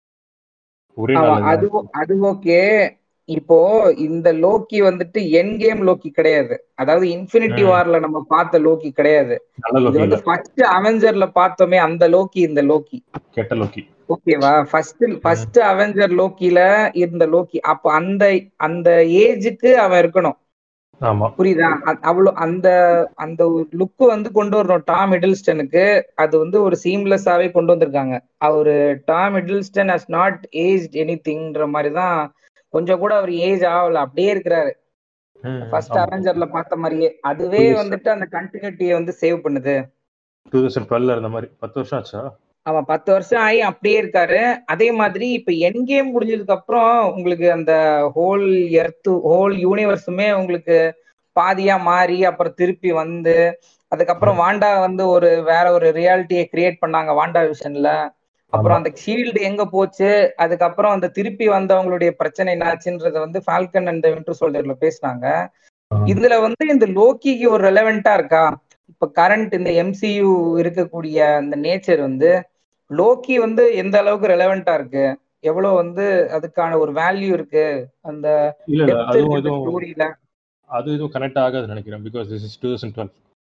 ஒரே ஆமா நாள் அது அது ஓகே இப்போ இந்த லோக்கி வந்துட்டு என் கேம் லோக்கி கிடையாது அதாவது இன்ஃபினிட்டி ம். வார்ல நம்ம பார்த்த லோக்கி கிடையாது நல்ல இது லோக்கி வந்து இல்ல ஃபர்ஸ்ட் அவெஞ்சர்ல பார்த்தோமே அந்த லோக்கி இந்த லோக்கி கெட்ட லோக்கி ஓகேவா ஃபர்ஸ்ட் ஃபர்ஸ்ட் அவெஞ்சர் லோக்கில இருந்த லோக்கி அப்ப அந்த அந்த ஏஜுக்கு அவன் இருக்கணும் ஆமா புரியுதா அ- அவ்வளவு அந்த அந்த லுக் வந்து கொண்டு வரணும் டாம் ஹிடில்ஸ்டனுக்கு அது வந்து ஒரு சீம்லெஸ்ஸாவே கொண்டு வந்திருக்காங்க அவரு Tom Hiddleston has not age any திங்ன்ற மாதிரி தான் கொஞ்சம் கூட அவர் ஏஜ் ஆகல அப்படியே இருக்கிறாரு ஃபர்ஸ்ட் அவெஞ்சர்ல பார்த்த மாதிரியே அதுவே Yes. வந்துட்டு அந்த கண்டினியூட்டியை வந்து சேவ் பண்ணுது டூ தௌசண்ட் டுவெல்ல இருந்த மாதிரி பத்து வருஷம் ஆச்சா அவன் பத்து வருஷம் ஆகி அப்படியே இருக்காரு அதே மாதிரி இப்ப என் கேம் முடிஞ்சதுக்கு அப்புறம் உங்களுக்கு அந்த ஹோல் எர்த் ஹோல் யூனிவர்ஸுமே உங்களுக்கு பாதியா மாறி அப்புறம் திருப்பி வந்து அதுக்கப்புறம் வாண்டா வந்து ஒரு வேற ஒரு ரியாலிட்டியை கிரியேட் பண்ணாங்க வாண்டா விஷன்ல அப்புறம் அந்த ஷீல்டு எங்க போச்சு அதுக்கப்புறம் அந்த திருப்பி வந்தவங்களுடைய பிரச்சனை என்னாச்சுன்றத வந்து ஃபால்கன் அண்ட் வின்டர் சோல்ஜர்ல பேசினாங்க இதுல வந்து இந்த லோக்கிக்கு ஒரு ரெலவெண்டா இருக்கா இப்ப கரண்ட் இந்த எம்சியூ இருக்கக்கூடிய அந்த நேச்சர் வந்து லோக்கி வந்து எந்த அளவுக்கு ரெலவெண்டா இருக்கு எவ்வளவு வந்து அதுக்கான ஒரு வேல்யூ இருக்கு அந்த இல்ல இல்ல அதுவும் இதுவும் ஸ்டோரியில அது இதுவும் கனெக்ட் ஆகாதுன்னு நினைக்கிறேன் because this is two thousand twelve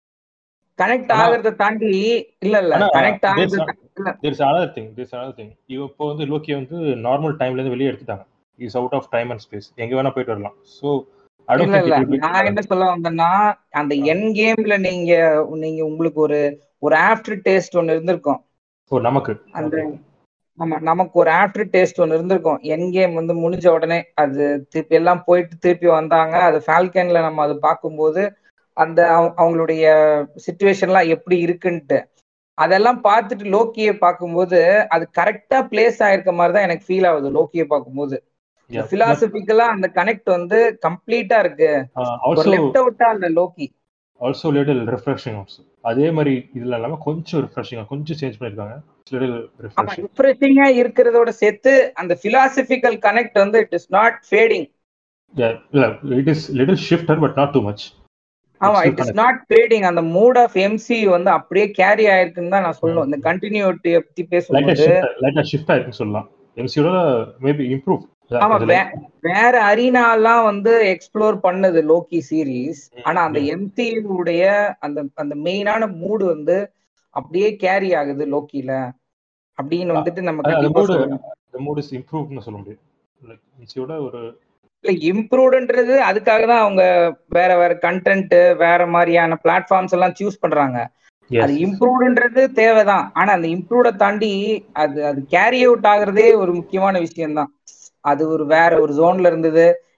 connect ஆனா- ஆகுறத தாண்டி இல்ல இல்ல ஆனா கனெக்ட் there's ஆகுறது a- there's another thing there's another thing இவ இப்போ வந்து லோக்கி வந்து நார்மல் டைம்ல இருந்து வெளியே எடுத்துட்டாங்க is out of time and space எங்க வேணா போயிட்டு வரலாம் சோ ஐ இல்ல இல்ல டோன்ட் நான் என்ன சொல்ல வந்தேன்னா அந்த என் கேம்ல நீங்க நீங்க உங்களுக்கு ஒரு ஒரு ஆஃப்டர் டேஸ்ட் ஒன்னு இருந்திருக்கும் ஓ நமக்கு அந்த ஆமா நமக்கு ஒரு ஆஃப்டர் டேஸ்ட் ஒன்று இருந்திருக்கும் என் கேம் வந்து முடிஞ்ச உடனே அது திருப்பி எல்லாம் போயிட்டு திருப்பி வந்தாங்க அது ஃபால்கன்ல நம்ம அது பார்க்கும்போது அந்த அவங்க- அவங்களுடைய சுச்சுவேஷன்லாம் எப்படி இருக்குன்ட்டு அதெல்லாம் பார்த்துட்டு லோக்கியை பார்க்கும்போது அது கரெக்டா பிளேஸ் ஆயிருக்க மாதிரி தான் எனக்கு ஃபீல் ஆகுது லோக்கியை பார்க்கும்போது பிலாசபிக்கலா அந்த கனெக்ட் வந்து கம்ப்ளீட்டா இருக்கு ஒரு ஆல்சோ லெஃப்ட் அவுட்டா இல்ல Loki also little refreshing also அதே மாதிரி இதுல இல்லாம கொஞ்சம் ரிஃப்ரெஷிங் கொஞ்சம் சேஞ்ச் பண்ணிருக்காங்க லிட்டில் ஆமா ரிஃப்ரெஷிங் ரிஃப்ரெஷிங்கா இருக்கிறதோட சேர்த்து அந்த பிலாசபிக்கல் கனெக்ட் வந்து இட் இஸ் நாட் ஃபேடிங் இல்ல it is little shifter but not too much ஆமா still it is not fading அந்த மூட் ஆஃப் எம்சி வந்து அப்படியே கேரி ஆயிருக்குன்னு தான் நான் சொல்லணும் இந்த கண்டினியூட்டி பத்தி லைட்டா பேசும்போது ஷிஃப்ட் லைட்டா ஷிஃப்ட் ஆயிருக்குன்னு சொல்லலாம் எம்சியோட மேபி இம்ப்ரூவ் ஆமா வே- வேற அரினாலாம் வந்து எக்ஸ்ப்ளோர் பண்ணது லோக்கி சீரீஸ் ம், ஆனா அந்த எம்சி உடைய அந்த அந்த மெயினான மூடு வந்து அப்படியே கேரி ஆகுது லோக்கில அப்படின்னு வந்துட்டு நம்ம அது கண்டிப்பா மூடு சொல்லணும் the mood is improved சொல்ல முடியும் லைக் எம்சியோட ஒரு இல்ல இம்ப்ரூவ்டுன்றது அதுக்காக தான் அவங்க வேற வேற கண்டென்ட் வேற மாதிரியான பிளாட்ஃபார்ம்ஸ் எல்லாம் சூஸ் பண்றாங்க அது yes இம்ப்ரூவ்டுன்றது தேவைதான் ஆனா அந்த இம்ப்ரூவ்ட தாண்டி அது அது கேரி அவுட் ஆகுறதே ஒரு முக்கியமான விஷயம்தான் அது ஒரு வேற ஒரு ஜோன்ல இருந்தது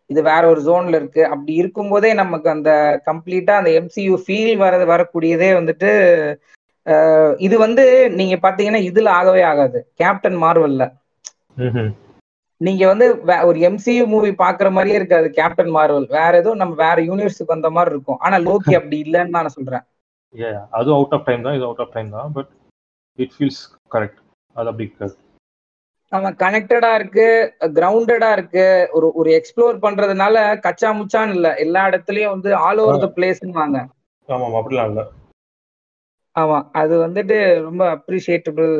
இது வேற ஒரு ஜோன்ல இருக்கு அப்படி இருக்கும்போதே நமக்கு அந்த கம்ப்ளீட்டா அந்த எம்சியூ ஃபீல் வர வரக்கூடியதே வந்துட்டு அஹ், இது வந்து நீங்க பாத்தீங்கன்னா இதுல ஆகவே ஆகாது கேப்டன் மார்வல்ல ம்ஹும். நீங்க வந்து வே- ஒரு எம்சியூ மூவி பாக்குற மாதிரியே இருக்காது கேப்டன் மார்வல் வேற ஏதோ நம்ம வேற யூனிவர்ஸுக்கு வந்த மாதிரி இருக்கும் ஆனா லோக்கி அப்படி இல்லைன்னு நான் சொல்றேன் Yeah, yeah. அதுவும் அவுட் ஆஃப் டைம் தான் இது அவுட் ஆஃப் டைம் தான் பட் இட் ஃபீல்ஸ் கரெக்ட் அது அப்படி இருக்காது அவன் கனெக்டடா இருக்கு கிரவுண்டடா இருக்கு ஒரு ஒரு எக்ஸ்ப்ளோர் பண்றதுனால கச்சா முச்சான்னு இல்ல எல்லா இடத்துலயும் வந்து ஆல் ஓவர் த பிளேஸ்ன்னு வாங்க ஆமாம் அப்படிலாம் இல்லை ஆமா அது வந்துட்டு ரொம்ப அப்ரிஷியேட்டபிள்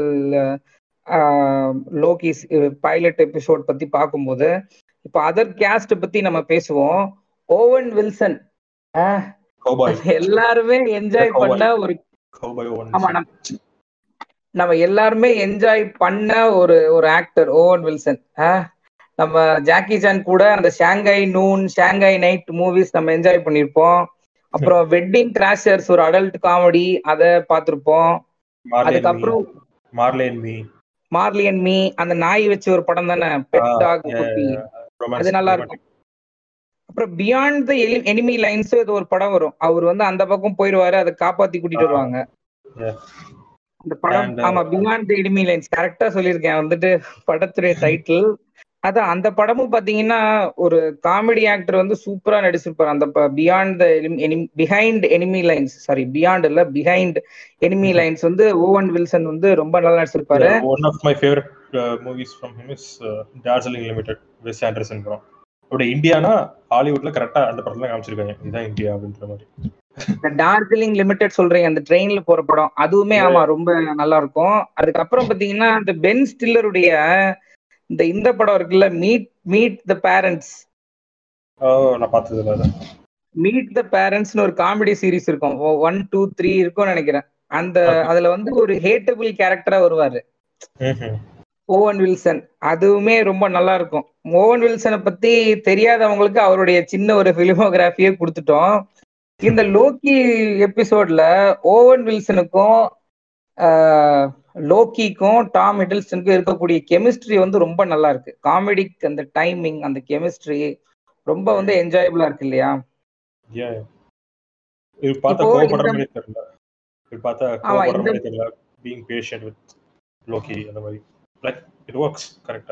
லோகி பைலட் எபிசோட் பத்தி பார்க்கும்போது இப்போ அதர் கேஸ்ட் பத்தி நம்ம பேசுவோம் ஓவன் வில்சன் ஆஹ், கௌபாய் எல்லாருமே என்ஜாய் Cowboy. பண்ண ஒரு கௌபாய் ஒன் ஆமா நம்ம நம்ம எல்லாருமே என்ஜாய் பண்ண ஒரு ஒரு ஆக்டர் ஓவன் வில்சன் ஆஹ், நம்ம ஜாக்கி சான் கூட அந்த Shanghai Noon Shanghai Knight movies நம்ம என்ஜாய் பண்ணியிருப்போம் அப்புறம் வெட்டிங் கிராஷர்ஸ் ஒரு அடல்ட் காமெடி அதை பார்த்திருப்போம் அதுக்கப்புறம் மார்லேன் மீ மார்லியன் மீ அந்த நாய் வச்சு ஒரு படம் தானே பெட் டாக் குட்டி அது நல்லா இருக்கும் அப்புறம் பியாண்ட் த எனிமி லைன்ஸ் இது ஒரு படம் வரும் அவர் வந்து அந்த பக்கம் போயிருவாரு அதை காப்பாத்தி கூட்டிட்டு வருவாங்க Yeah. அந்த படம் And, ஆமா பியாண்ட் த எனிமி லைன்ஸ் கரெக்டா சொல்லியிருக்கேன் வந்துட்டு படத்துடைய டைட்டில் அதான் அந்த படமும் பாத்தீங்கன்னா ஒரு காமெடி ஆக்டர் வந்து சூப்பரா நடிச்சிருப்பாரு அந்த beyond the behind enemy lines sorry beyond இல்ல பிஹைண்ட் எனிமி லைன்ஸ் வந்து ஓவன் வில்சன் வந்து ரொம்ப நல்லா நடிச்சிருப்பாரு one of my favourite movies from him is Darjeeling Limited Wes Anderson படம் அப்படி இந்தியானா ஹாலிவுட்ல கரெக்டா அந்த படத்துல காமிச்சிருக்காங்க இதுதான் இந்தியா அப்படின்ற மாதிரி இந்த டார்ஜிலிங் லிமிடெட் சொல்றீங்க அந்த ட்ரெயின்ல போற படம் அதுவுமே ஆமா ரொம்ப நல்லா இருக்கும் அதுக்கப்புறம் பாத்தீங்கன்னா இந்த பென் ஸ்டில்லருடைய இந்த இந்த படம் இருக்குல்ல மீட் மீட் த பேரண்ட்ஸ் ஓ நான் பார்த்தது இல்லை அதை மீட் த பேரண்ட்ஸ்னு ஒரு காமெடி சீரிஸ் இருக்கும் ஒன் டூ த்ரீ இருக்கும்னு நினைக்கிறேன் அந்த அதுல வந்து ஒரு ஹேட்டபிள் கேரக்டரா வருவாரு ம்ஹும். ஓவன் வில்சன் அதுவுமே ரொம்ப நல்லா இருக்கும் ஓவன் வில்சனை பத்தி தெரியாதவங்களுக்கு அவருடைய சின்ன ஒரு பிலிமோகிராஃபியே கொடுத்துட்டோம் இந்த லோக்கி எபிசோட்ல ஓவன் வில்சனுக்கும் ஆஹ், லோக்கிக்கும் டாம் ஹிடில்ஸ்டனுக்கும் இருக்கக்கூடிய கெமிஸ்ட்ரி வந்து ரொம்ப நல்லா இருக்கு காமெடிக் அந்த டைமிங் அந்த கெமிஸ்ட்ரி ரொம்ப வந்து என்ஜாயபிளா இருக்கு இல்லையா Yeah. இது பார்த்தா இப்போ கோவப்படுற இந்த- மாதிரி தெரியல இது பார்த்தா ஆமா, கோவப்படுற இந்த- மாதிரி தெரியல பீங் பேஷண்ட் வித் லோக்கி அந்த மாதிரி லைக் இட் ஒர்க்ஸ் கரெக்டா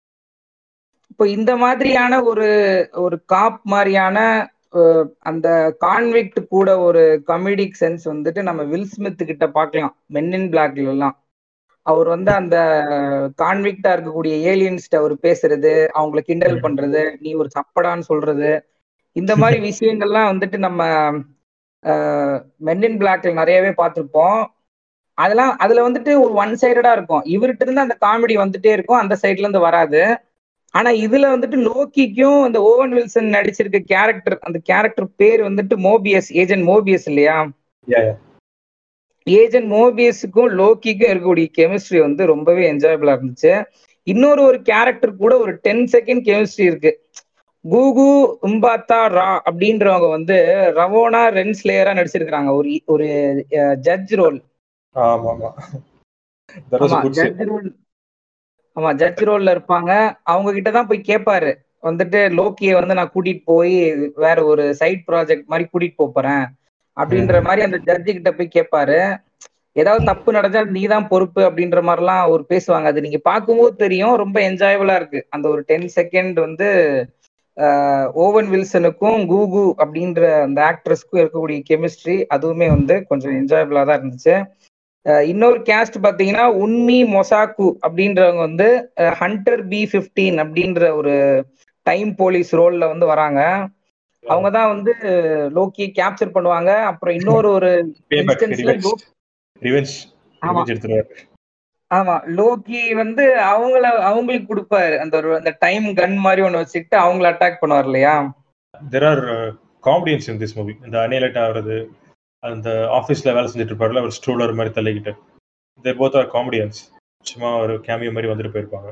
இப்போ இந்த மாதிரியான ஒரு ஒரு காப் மாதிரியான அஹ், அந்த கான்விக்ட் கூட ஒரு கமெடிக் சென்ஸ் வந்துட்டு நம்ம வில் ஸ்மித் கிட்ட பார்க்கலாம் மென் இன் பிளாக்ல எல்லாம் அவர் வந்து அந்த கான்விக்டா இருக்கக்கூடிய ஏலியன்ஸ்ட அவர் பேசுறது அவங்கள கிண்டல் பண்றது நீ ஒரு சப்படான்னு சொல்றது இந்த மாதிரி விஷயங்கள்லாம் வந்துட்டு நம்ம மென் இன் பிளாக்ல நிறையவே பார்த்திருப்போம் அதெல்லாம் அதுல வந்துட்டு ஒரு ஒன் சைடடா இருக்கும் இவர்கிட்ட இருந்து அந்த காமெடி வந்துட்டே இருக்கும் அந்த சைட்ல இருந்து வராது ஆனா இதுல வந்துட்டு லோக்கிக்கும் அந்த ஓவன் வில்சன் நடிச்சிருக்க கேரக்டர் அந்த கேரக்டர் பேர் வந்துட்டு மோபியஸ் ஏஜென்ட் மோபியஸ் இல்லையா Yeah, yeah. ஏஜென்ட் மோபியஸுக்கும் லோக்கிக்கும் இருக்கக்கூடிய கெமிஸ்ட்ரி வந்து ரொம்பவே என்ஜாயபிளா இருந்துச்சு இன்னொரு ஒரு கேரக்டர் கூட ஒரு டென் செகண்ட் கெமிஸ்ட்ரி இருக்கு கூகு உம்பாத்தா ரா அப்படின்றவங்க வந்து ரவோனா ரென்ஸ்லேயரா நடிச்சிருக்காங்க ஒரு ஒரு ஜட்ஜ் ரோல் ஆமா ஆமா That was a ஆமா good scene. ஜட்ஜ் ரோல் ஆமா ஜட்ஜ் ரோல்ல இருப்பாங்க அவங்க கிட்ட தான் போய் கேட்பாரு வந்துட்டு லோக்கிய வந்து நான் கூட்டிட்டு போய் வேற ஒரு சைட் ப்ராஜெக்ட் மாதிரி கூட்டிட்டு போப் போறேன் அப்படின்ற மாதிரி அந்த ஜட்ஜு கிட்ட போய் கேட்பாரு ஏதாவது தப்பு நடந்தா நீ தான் பொறுப்பு அப்படின்ற மாதிரிலாம் அவர் பேசுவாங்க அது நீங்க பார்க்கும்போது தெரியும் ரொம்ப என்ஜாயபிளா இருக்கு அந்த ஒரு டென் செகண்ட் வந்து ஆஹ், ஓவன் வில்சனுக்கும் கூகு அப்படின்ற அந்த ஆக்ட்ரஸ்க்கும் இருக்கக்கூடிய கெமிஸ்ட்ரி அதுவுமே வந்து கொஞ்சம் என்ஜாயபிளா தான் இருந்துச்சு அஹ் இன்னொரு கேஸ்ட் பாத்தீங்கன்னா உன்மி மொசாக்கு அப்படின்றவங்க வந்து ஹண்டர் பி ஃபிஃப்டீன் அப்படின்ற ஒரு டைம் போலீஸ் ரோல்ல வந்து வராங்க அவங்க தான் வந்து லோக்கி கேப்சர் பண்ணுவாங்க அப்புறம் இன்னொரு ஒரு Payback, இன்ஸ்டன்ஸ்ல revenge. Revenge. ஆமா. Revenge எடுத்துருவாரு. ஆமா லோக்கி வந்து அவங்கள அவங்களுக்கு கொடுப்பாரு அந்த ஒரு அந்த டைம் கன் மாதிரி ஒண்ணு வச்சுக்கிட்டு அவங்கள அட்டாக் பண்ணுவார் இல்லையா There are uh, comedians in this movie. இந்த அனிலேட் ஆகுறது அந்த ஆஃபீஸ்ல வேலை செஞ்சுட்டு இருப்பாருல ஒரு ஸ்ட்ரூலர் மாதிரி தள்ளிக்கிட்டு தே போத் ஆர் காமெடியன்ஸ் சும்மா ஒரு கேமியோ மாதிரி வந்துட்டு போயிருப்பாங்க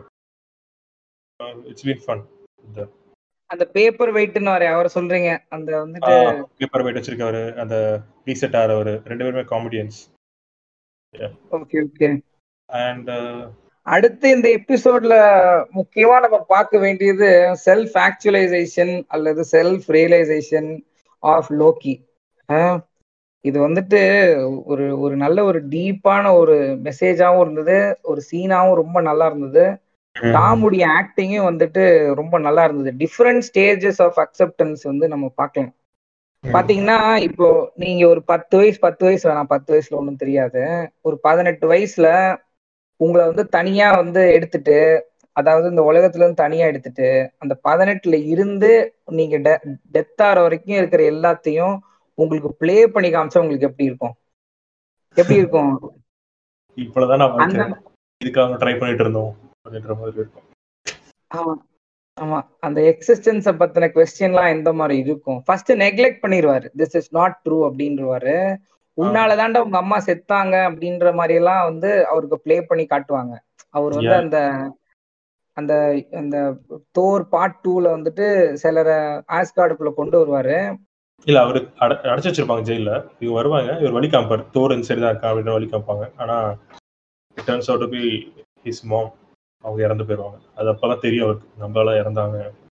இட்ஸ் பீன் ஃபன் அந்த பேப்பர் வெயிட்னு வர அவரை சொல்றீங்க அந்த வந்துட்டு பேப்பர் வெயிட் வச்சிருக்கவர் அந்த ரீசெட் ஆகிறவர் ரெண்டு பேருமே காமெடியன்ஸ் ஓகே ஓகே அண்ட் அடுத்து இந்த எபிசோட்ல முக்கியமா நம்ம பார்க்க வேண்டியது செல்ஃப் ஆக்சுவலைசேஷன் அல்லது செல்ஃப் ரியலைசேஷன் ஆஃப் லோக்கி இது வந்துட்டு ஒரு ஒரு நல்ல ஒரு டீப்பான ஒரு மெசேஜாவும் இருந்தது ஒரு சீனாவும் ரொம்ப நல்லா இருந்தது டாமுடைய ஆக்டிங்கும் வந்துட்டு ரொம்ப நல்லா இருந்தது டிஃப்ரெண்ட் ஸ்டேஜஸ் ஆஃப் அக்செப்டன்ஸ் வந்து நம்ம பார்க்கலாம் பாத்தீங்கன்னா இப்போ நீங்க ஒரு பத்து வயசு பத்து வயசு வேணாம் பத்து வயசுல ஒன்றும் தெரியாது ஒரு பதினெட்டு வயசுல உங்களை வந்து தனியா வந்து எடுத்துட்டு அதாவது இந்த உலகத்துல இருந்து தனியா எடுத்துட்டு அந்த பதினெட்டுல இருந்து நீங்க டெத் ஆற வரைக்கும் இருக்கிற எல்லாத்தையும் உங்களுக்கு ப்ளே பண்ணி காமிச்சா உங்களுக்கு எப்படி இருக்கும் எப்படி இருக்கும் இப்பதான் நான் அந்த இதுக்காக ட்ரை பண்ணிட்டு இருந்தோம் அப்படின்ற மாதிரி இருக்கும் ஆமா ஆமா அந்த எக்ஸிஸ்டன்ஸ பத்தின கொஸ்டின்லாம் எந்த மாதிரி இருக்கும் ஃபர்ஸ்ட் நெக்லெக்ட் பண்ணிடுவாரு திஸ் இஸ் நாட் ட்ரூ அப்படின்றவாரு உன்னாலதான்டா உங்க அம்மா செத்தாங்க அப்படின்ற மாதிரி எல்லாம் வந்து அவருக்கு ப்ளே பண்ணி காட்டுவாங்க அவர் வந்து Yeah. அந்த அந்த அந்த தோர் பார்ட் டூல வந்துட்டு சிலரை ஆஸ்கார்டுக்குள்ள கொண்டு வருவாரு இல்ல அவரு அட- அடைச்சு வச்சிருப்பாங்க ஜெயில இவங்க வருவாங்க இவர் வழி காமிப்பார் தோர் இந்த சைடு தான் இருக்கா அப்படின்னு வழி காமிப்பாங்க ஆனா turns out be his mom அவங்க இறந்து போயிருவாங்க அது அப்பதான் தெரியும் அவருக்கு நம்மளால இறந்தாங்க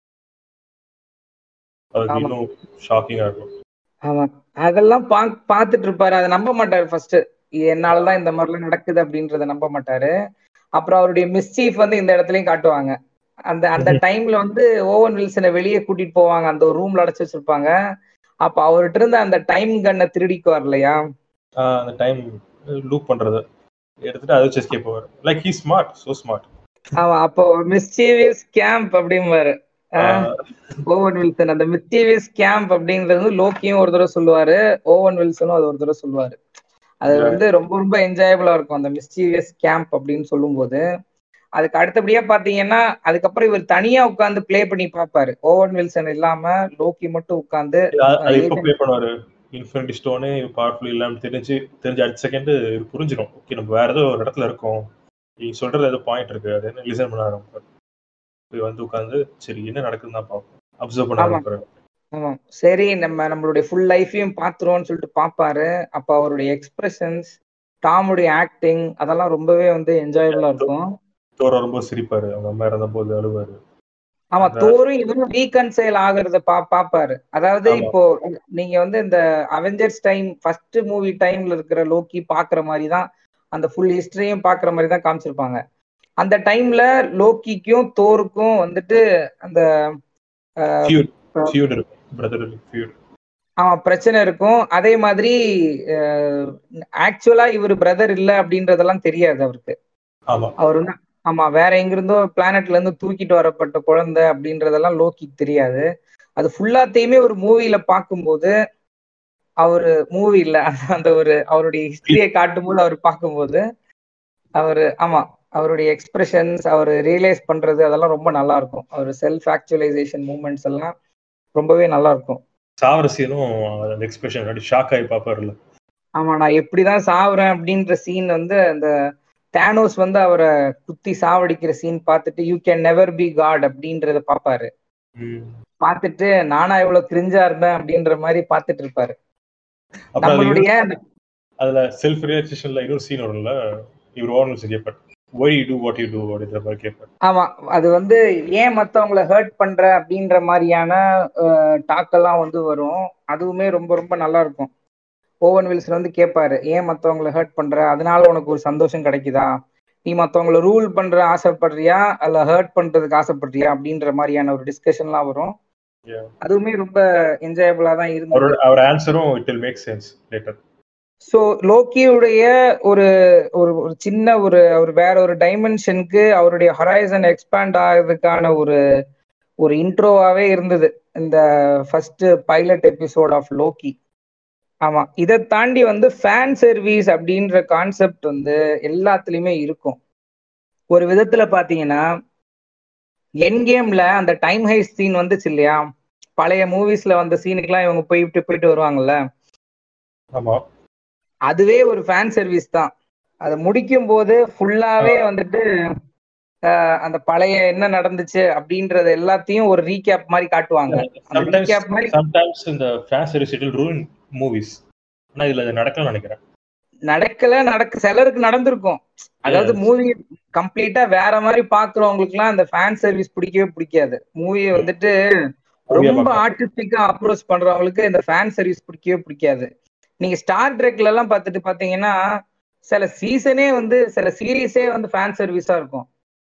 அவருக்கு ஆமா. இன்னும் ஷாக்கிங்கா இருக்கும் ஆமா அதெல்லாம் பா பார்த்துட்டு இருப்பாரு அதை நம்ப மாட்டாரு ஃபர்ஸ்ட் என்னாலதான் இந்த மாதிரிலாம் நடக்குது அப்படின்றத நம்ப மாட்டாரு அப்புறம் அவருடைய மிஸ்சீஃப் வந்து இந்த இடத்துலயும் காட்டுவாங்க அந்த அந்த டைம்ல வந்து ஓவன் வில்சனை வெளியே கூட்டிட்டு போவாங்க அந்த ஒரு ரூம்ல அடைச்சு வச்சிருப்பாங்க அப்ப அவர்கிட்ட இருந்த அந்த டைம் கன்னை திருடிக்குவார் இல்லையா ஆஹ் அந்த டைம் லூப் பண்றது எடுத்துட்டு அதை வச்சு எஸ்கேப் போவார் like he smart so smart ஆமா அப்போ மிஸ்டீவியஸ் கேம்ப் அப்படிம்பாரு ஓவன் வில்சன் அந்த மிஸ்டீவியஸ் கேம்ப் அப்படின்றது வந்து லோக்கியும் ஒரு தடவை சொல்லுவாரு ஓவன் வில்சனும் அது ஒரு தடவை சொல்லுவாரு அது Yeah. வந்து ரொம்ப ரொம்ப என்ஜாயபிளா இருக்கும் அந்த மிஸ்டீவியஸ் கேம்ப் அப்படின்னு சொல்லும்போது அதுக்கு அடுத்தபடியா பாத்தீங்கன்னா அதுக்கப்புறம் இவர் தனியா உட்கார்ந்து ப்ளே பண்ணி பார்ப்பாரு ஓவன் வில்சன் இல்லாம லோக்கி மட்டும் உட்கார்ந்து அது எப்போ agent- ப்ளே பண்ணுவாரு இன்ஃபினிட்டி ஸ்டோனு பவர்ஃபுல் இல்லாம தெரிஞ்சு தெரிஞ்ச அடுத்த செகண்ட் புரிஞ்சிடும் ஓகே நம்ம வேற ஏதோ ஒரு இடத்துல இருக்கோம் நீ சொல்றது ஏதோ பாயிண்ட் இருக்கு அது என்ன லிசன் பண்ண ஆரம்பிப்பாரு போய் வந்து உட்காந்து சரி என்ன நடக்குதுன்னு தான் பார்ப்போம் அப்சர்வ் பண்ண ஆமா. ஆரம்பிப்பாரு ஆமா சரி நம்ம நம்மளுடைய ஃபுல் லைஃபையும் பாத்துருவோம்னு சொல்லிட்டு பாப்பாரு அப்ப அவருடைய எக்ஸ்பிரஷன்ஸ் டாமுடைய ஆக்டிங் அதெல்லாம் ரொம்பவே வந்து என்ஜாயபிளா இருக்கும் தோற ரொம்ப சிரிப்பாரு அவங்க அம்மா இறந்த போது அழுவாரு ஆமா அந்த- தோரும் இவரும் ரீகன்சைல் ஆகுறத பா பாப்பாரு அதாவது ஆமா. இப்போ நீங்க வந்து இந்த அவெஞ்சர்ஸ் டைம் ஃபர்ஸ்ட் மூவி டைம்ல இருக்கிற லோக்கி பாக்குற மாதிரி தான் அந்த ஃபுல் ஹிஸ்டரியும் பாக்குற மாதிரி தான் காமிச்சிருப்பாங்க அந்த டைம்ல லோக்கிக்கும் தோருக்கும் வந்துட்டு அந்த ஃபியூட் ஃபியூட் இருக்கும் பிரதர் ஃபியூட் ஆமா பிரச்சனை இருக்கும் அதே மாதிரி ஆக்சுவலா இவர் பிரதர் இல்ல அப்படின்றதெல்லாம் தெரியாது அவருக்கு ஆமா அவர் வந்து ஆமா வேற எங்கிருந்தோ பிளானட்ல இருந்து தூக்கிட்டு வரப்பட்ட குழந்தை அப்படின்றதெல்லாம் லோக்கிக்கு தெரியாது அது ஃபுல்லாத்தையுமே ஒரு மூவில பார்க்கும்போது அவரு மூவி இல்ல அந்த ஒரு அவருடைய ஹிஸ்டரியை காட்டும்போது அவர் பார்க்கும்போது அவரு ஆமா அவருடைய எக்ஸ்பிரஷன்ஸ் அவர் ரியலைஸ் பண்றது அதெல்லாம் ரொம்ப நல்லா இருக்கும் அவர் செல்ஃப் ஆக்சுவலைசேஷன் மூமெண்ட்ஸ் எல்லாம் ரொம்பவே நல்லா இருக்கும் சாவரசியனும் அந்த எக்ஸ்பிரஷன் அப்படி ஷாக் ஆகி பாப்பாருல்ல ஆமா நான் எப்படிதான் சாவுறேன் அப்படின்ற சீன் வந்து அந்த தேனோஸ் வந்து அவரை குத்தி சாவடிக்கிற சீன் பார்த்துட்டு you can never be god அப்படின்றத பாப்பாரு ம். பார்த்துட்டு நானா இவ்வளவு கிரிஞ்சா இருந்தேன் அப்படின்ற மாதிரி பார்த்துட்டு இருப்பாரு அப்புறம் அதுல நம்மளுடைய இன்னொரு- அதுல செல்ஃப் ரியலைசேஷன்ல இன்னொரு சீன் வரும்ல இவர் ஓவன் கேட்பார் why you do what you do அப்படின்ற மாதிரி கேட்பார் ஆமா அது வந்து ஏன் மத்தவங்கள ஹர்ட் பண்ற அப்படின்ற மாதிரியான டாக்கெல்லாம் வந்து வரும் அதுவுமே ரொம்ப ரொம்ப நல்லா இருக்கும் ஓவன் வில்சன் வந்து கேட்பாரு ஏன் மத்தவங்கள ஹர்ட் பண்ற அதனால உனக்கு ஒரு சந்தோஷம் கிடைக்குதா நீ மத்தவங்கள ரூல் பண்ற ஆசைப்படுறியா அல்ல ஹர்ட் பண்றதுக்கு ஆசைப்படுறியா அப்படின்ற மாதிரியான ஒரு டிஸ்கஷன்லாம் வரும் Yeah. அதுவுமே ரொம்ப என்ஜாயபிளா தான் இருந்தது அவரோட அவர் ஆன்சரும் it will make sense later so லோக்கியுடைய ஒரு ஒரு ஒரு சின்ன ஒரு அவர் வேற ஒரு டைமென்ஷனுக்கு அவருடைய ஹொரைசன் எக்ஸ்பேண்ட் ஆகிறதுக்கான ஒரு ஒரு இன்ட்ரோவாவே இருந்தது இந்த first pilot episode of Loki ஆமா இதை தாண்டி வந்து ஃபேன் சர்வீஸ் அப்படின்ற கான்செப்ட் வந்து எல்லாத்துலயுமே இருக்கும் ஒரு விதத்துல பாத்தீங்கன்னா என் கேம்ல அந்த டைம் ஹைஸ் சீன் வந்துச்சு இல்லையா பழைய மூவிஸ்ல வந்த சீனுக்குலாம் இவங்க போயிட்டு போயிட்டு வருவாங்கல்ல ஆமா அதுவே ஒரு ஃபேன் சர்வீஸ் தான் அதை முடிக்கும் போது ஃபுல்லாவே வந்துட்டு ஆஹ், அந்த பழைய என்ன நடந்துச்சு அப்படின்றது எல்லாத்தையும் ஒரு ரீகேப் மாதிரி காட்டுவாங்க அந்த சம்டைம்ஸ் recap மாதிரி சம்டைம்ஸ் இந்த fan service it will ruin movies ஆனா இதுல அது நடக்கலன்னு நினைக்கிறேன் நடக்கல நடக்க சிலருக்கு நடந்திருக்கும் அதாவது Yes. மூவி கம்ப்ளீட்டா வேற மாதிரி பாக்குறவங்களுக்கு எல்லாம் அந்த ஃபேன் சர்வீஸ் பிடிக்கவே பிடிக்காது மூவியை வந்துட்டு Movie-ய ரொம்ப பார்க்க. ஆர்டிஸ்டிக்கா அப்ரோச் பண்றவங்களுக்கு இந்த ஃபேன் சர்வீஸ் பிடிக்கவே பிடிக்காது நீங்க ஸ்டார் ட்ரெக்ல எல்லாம் பார்த்துட்டு பாத்தீங்கன்னா சில சீசனே வந்து சில சீரீஸே வந்து ஃபேன் சர்வீஸா இருக்கும்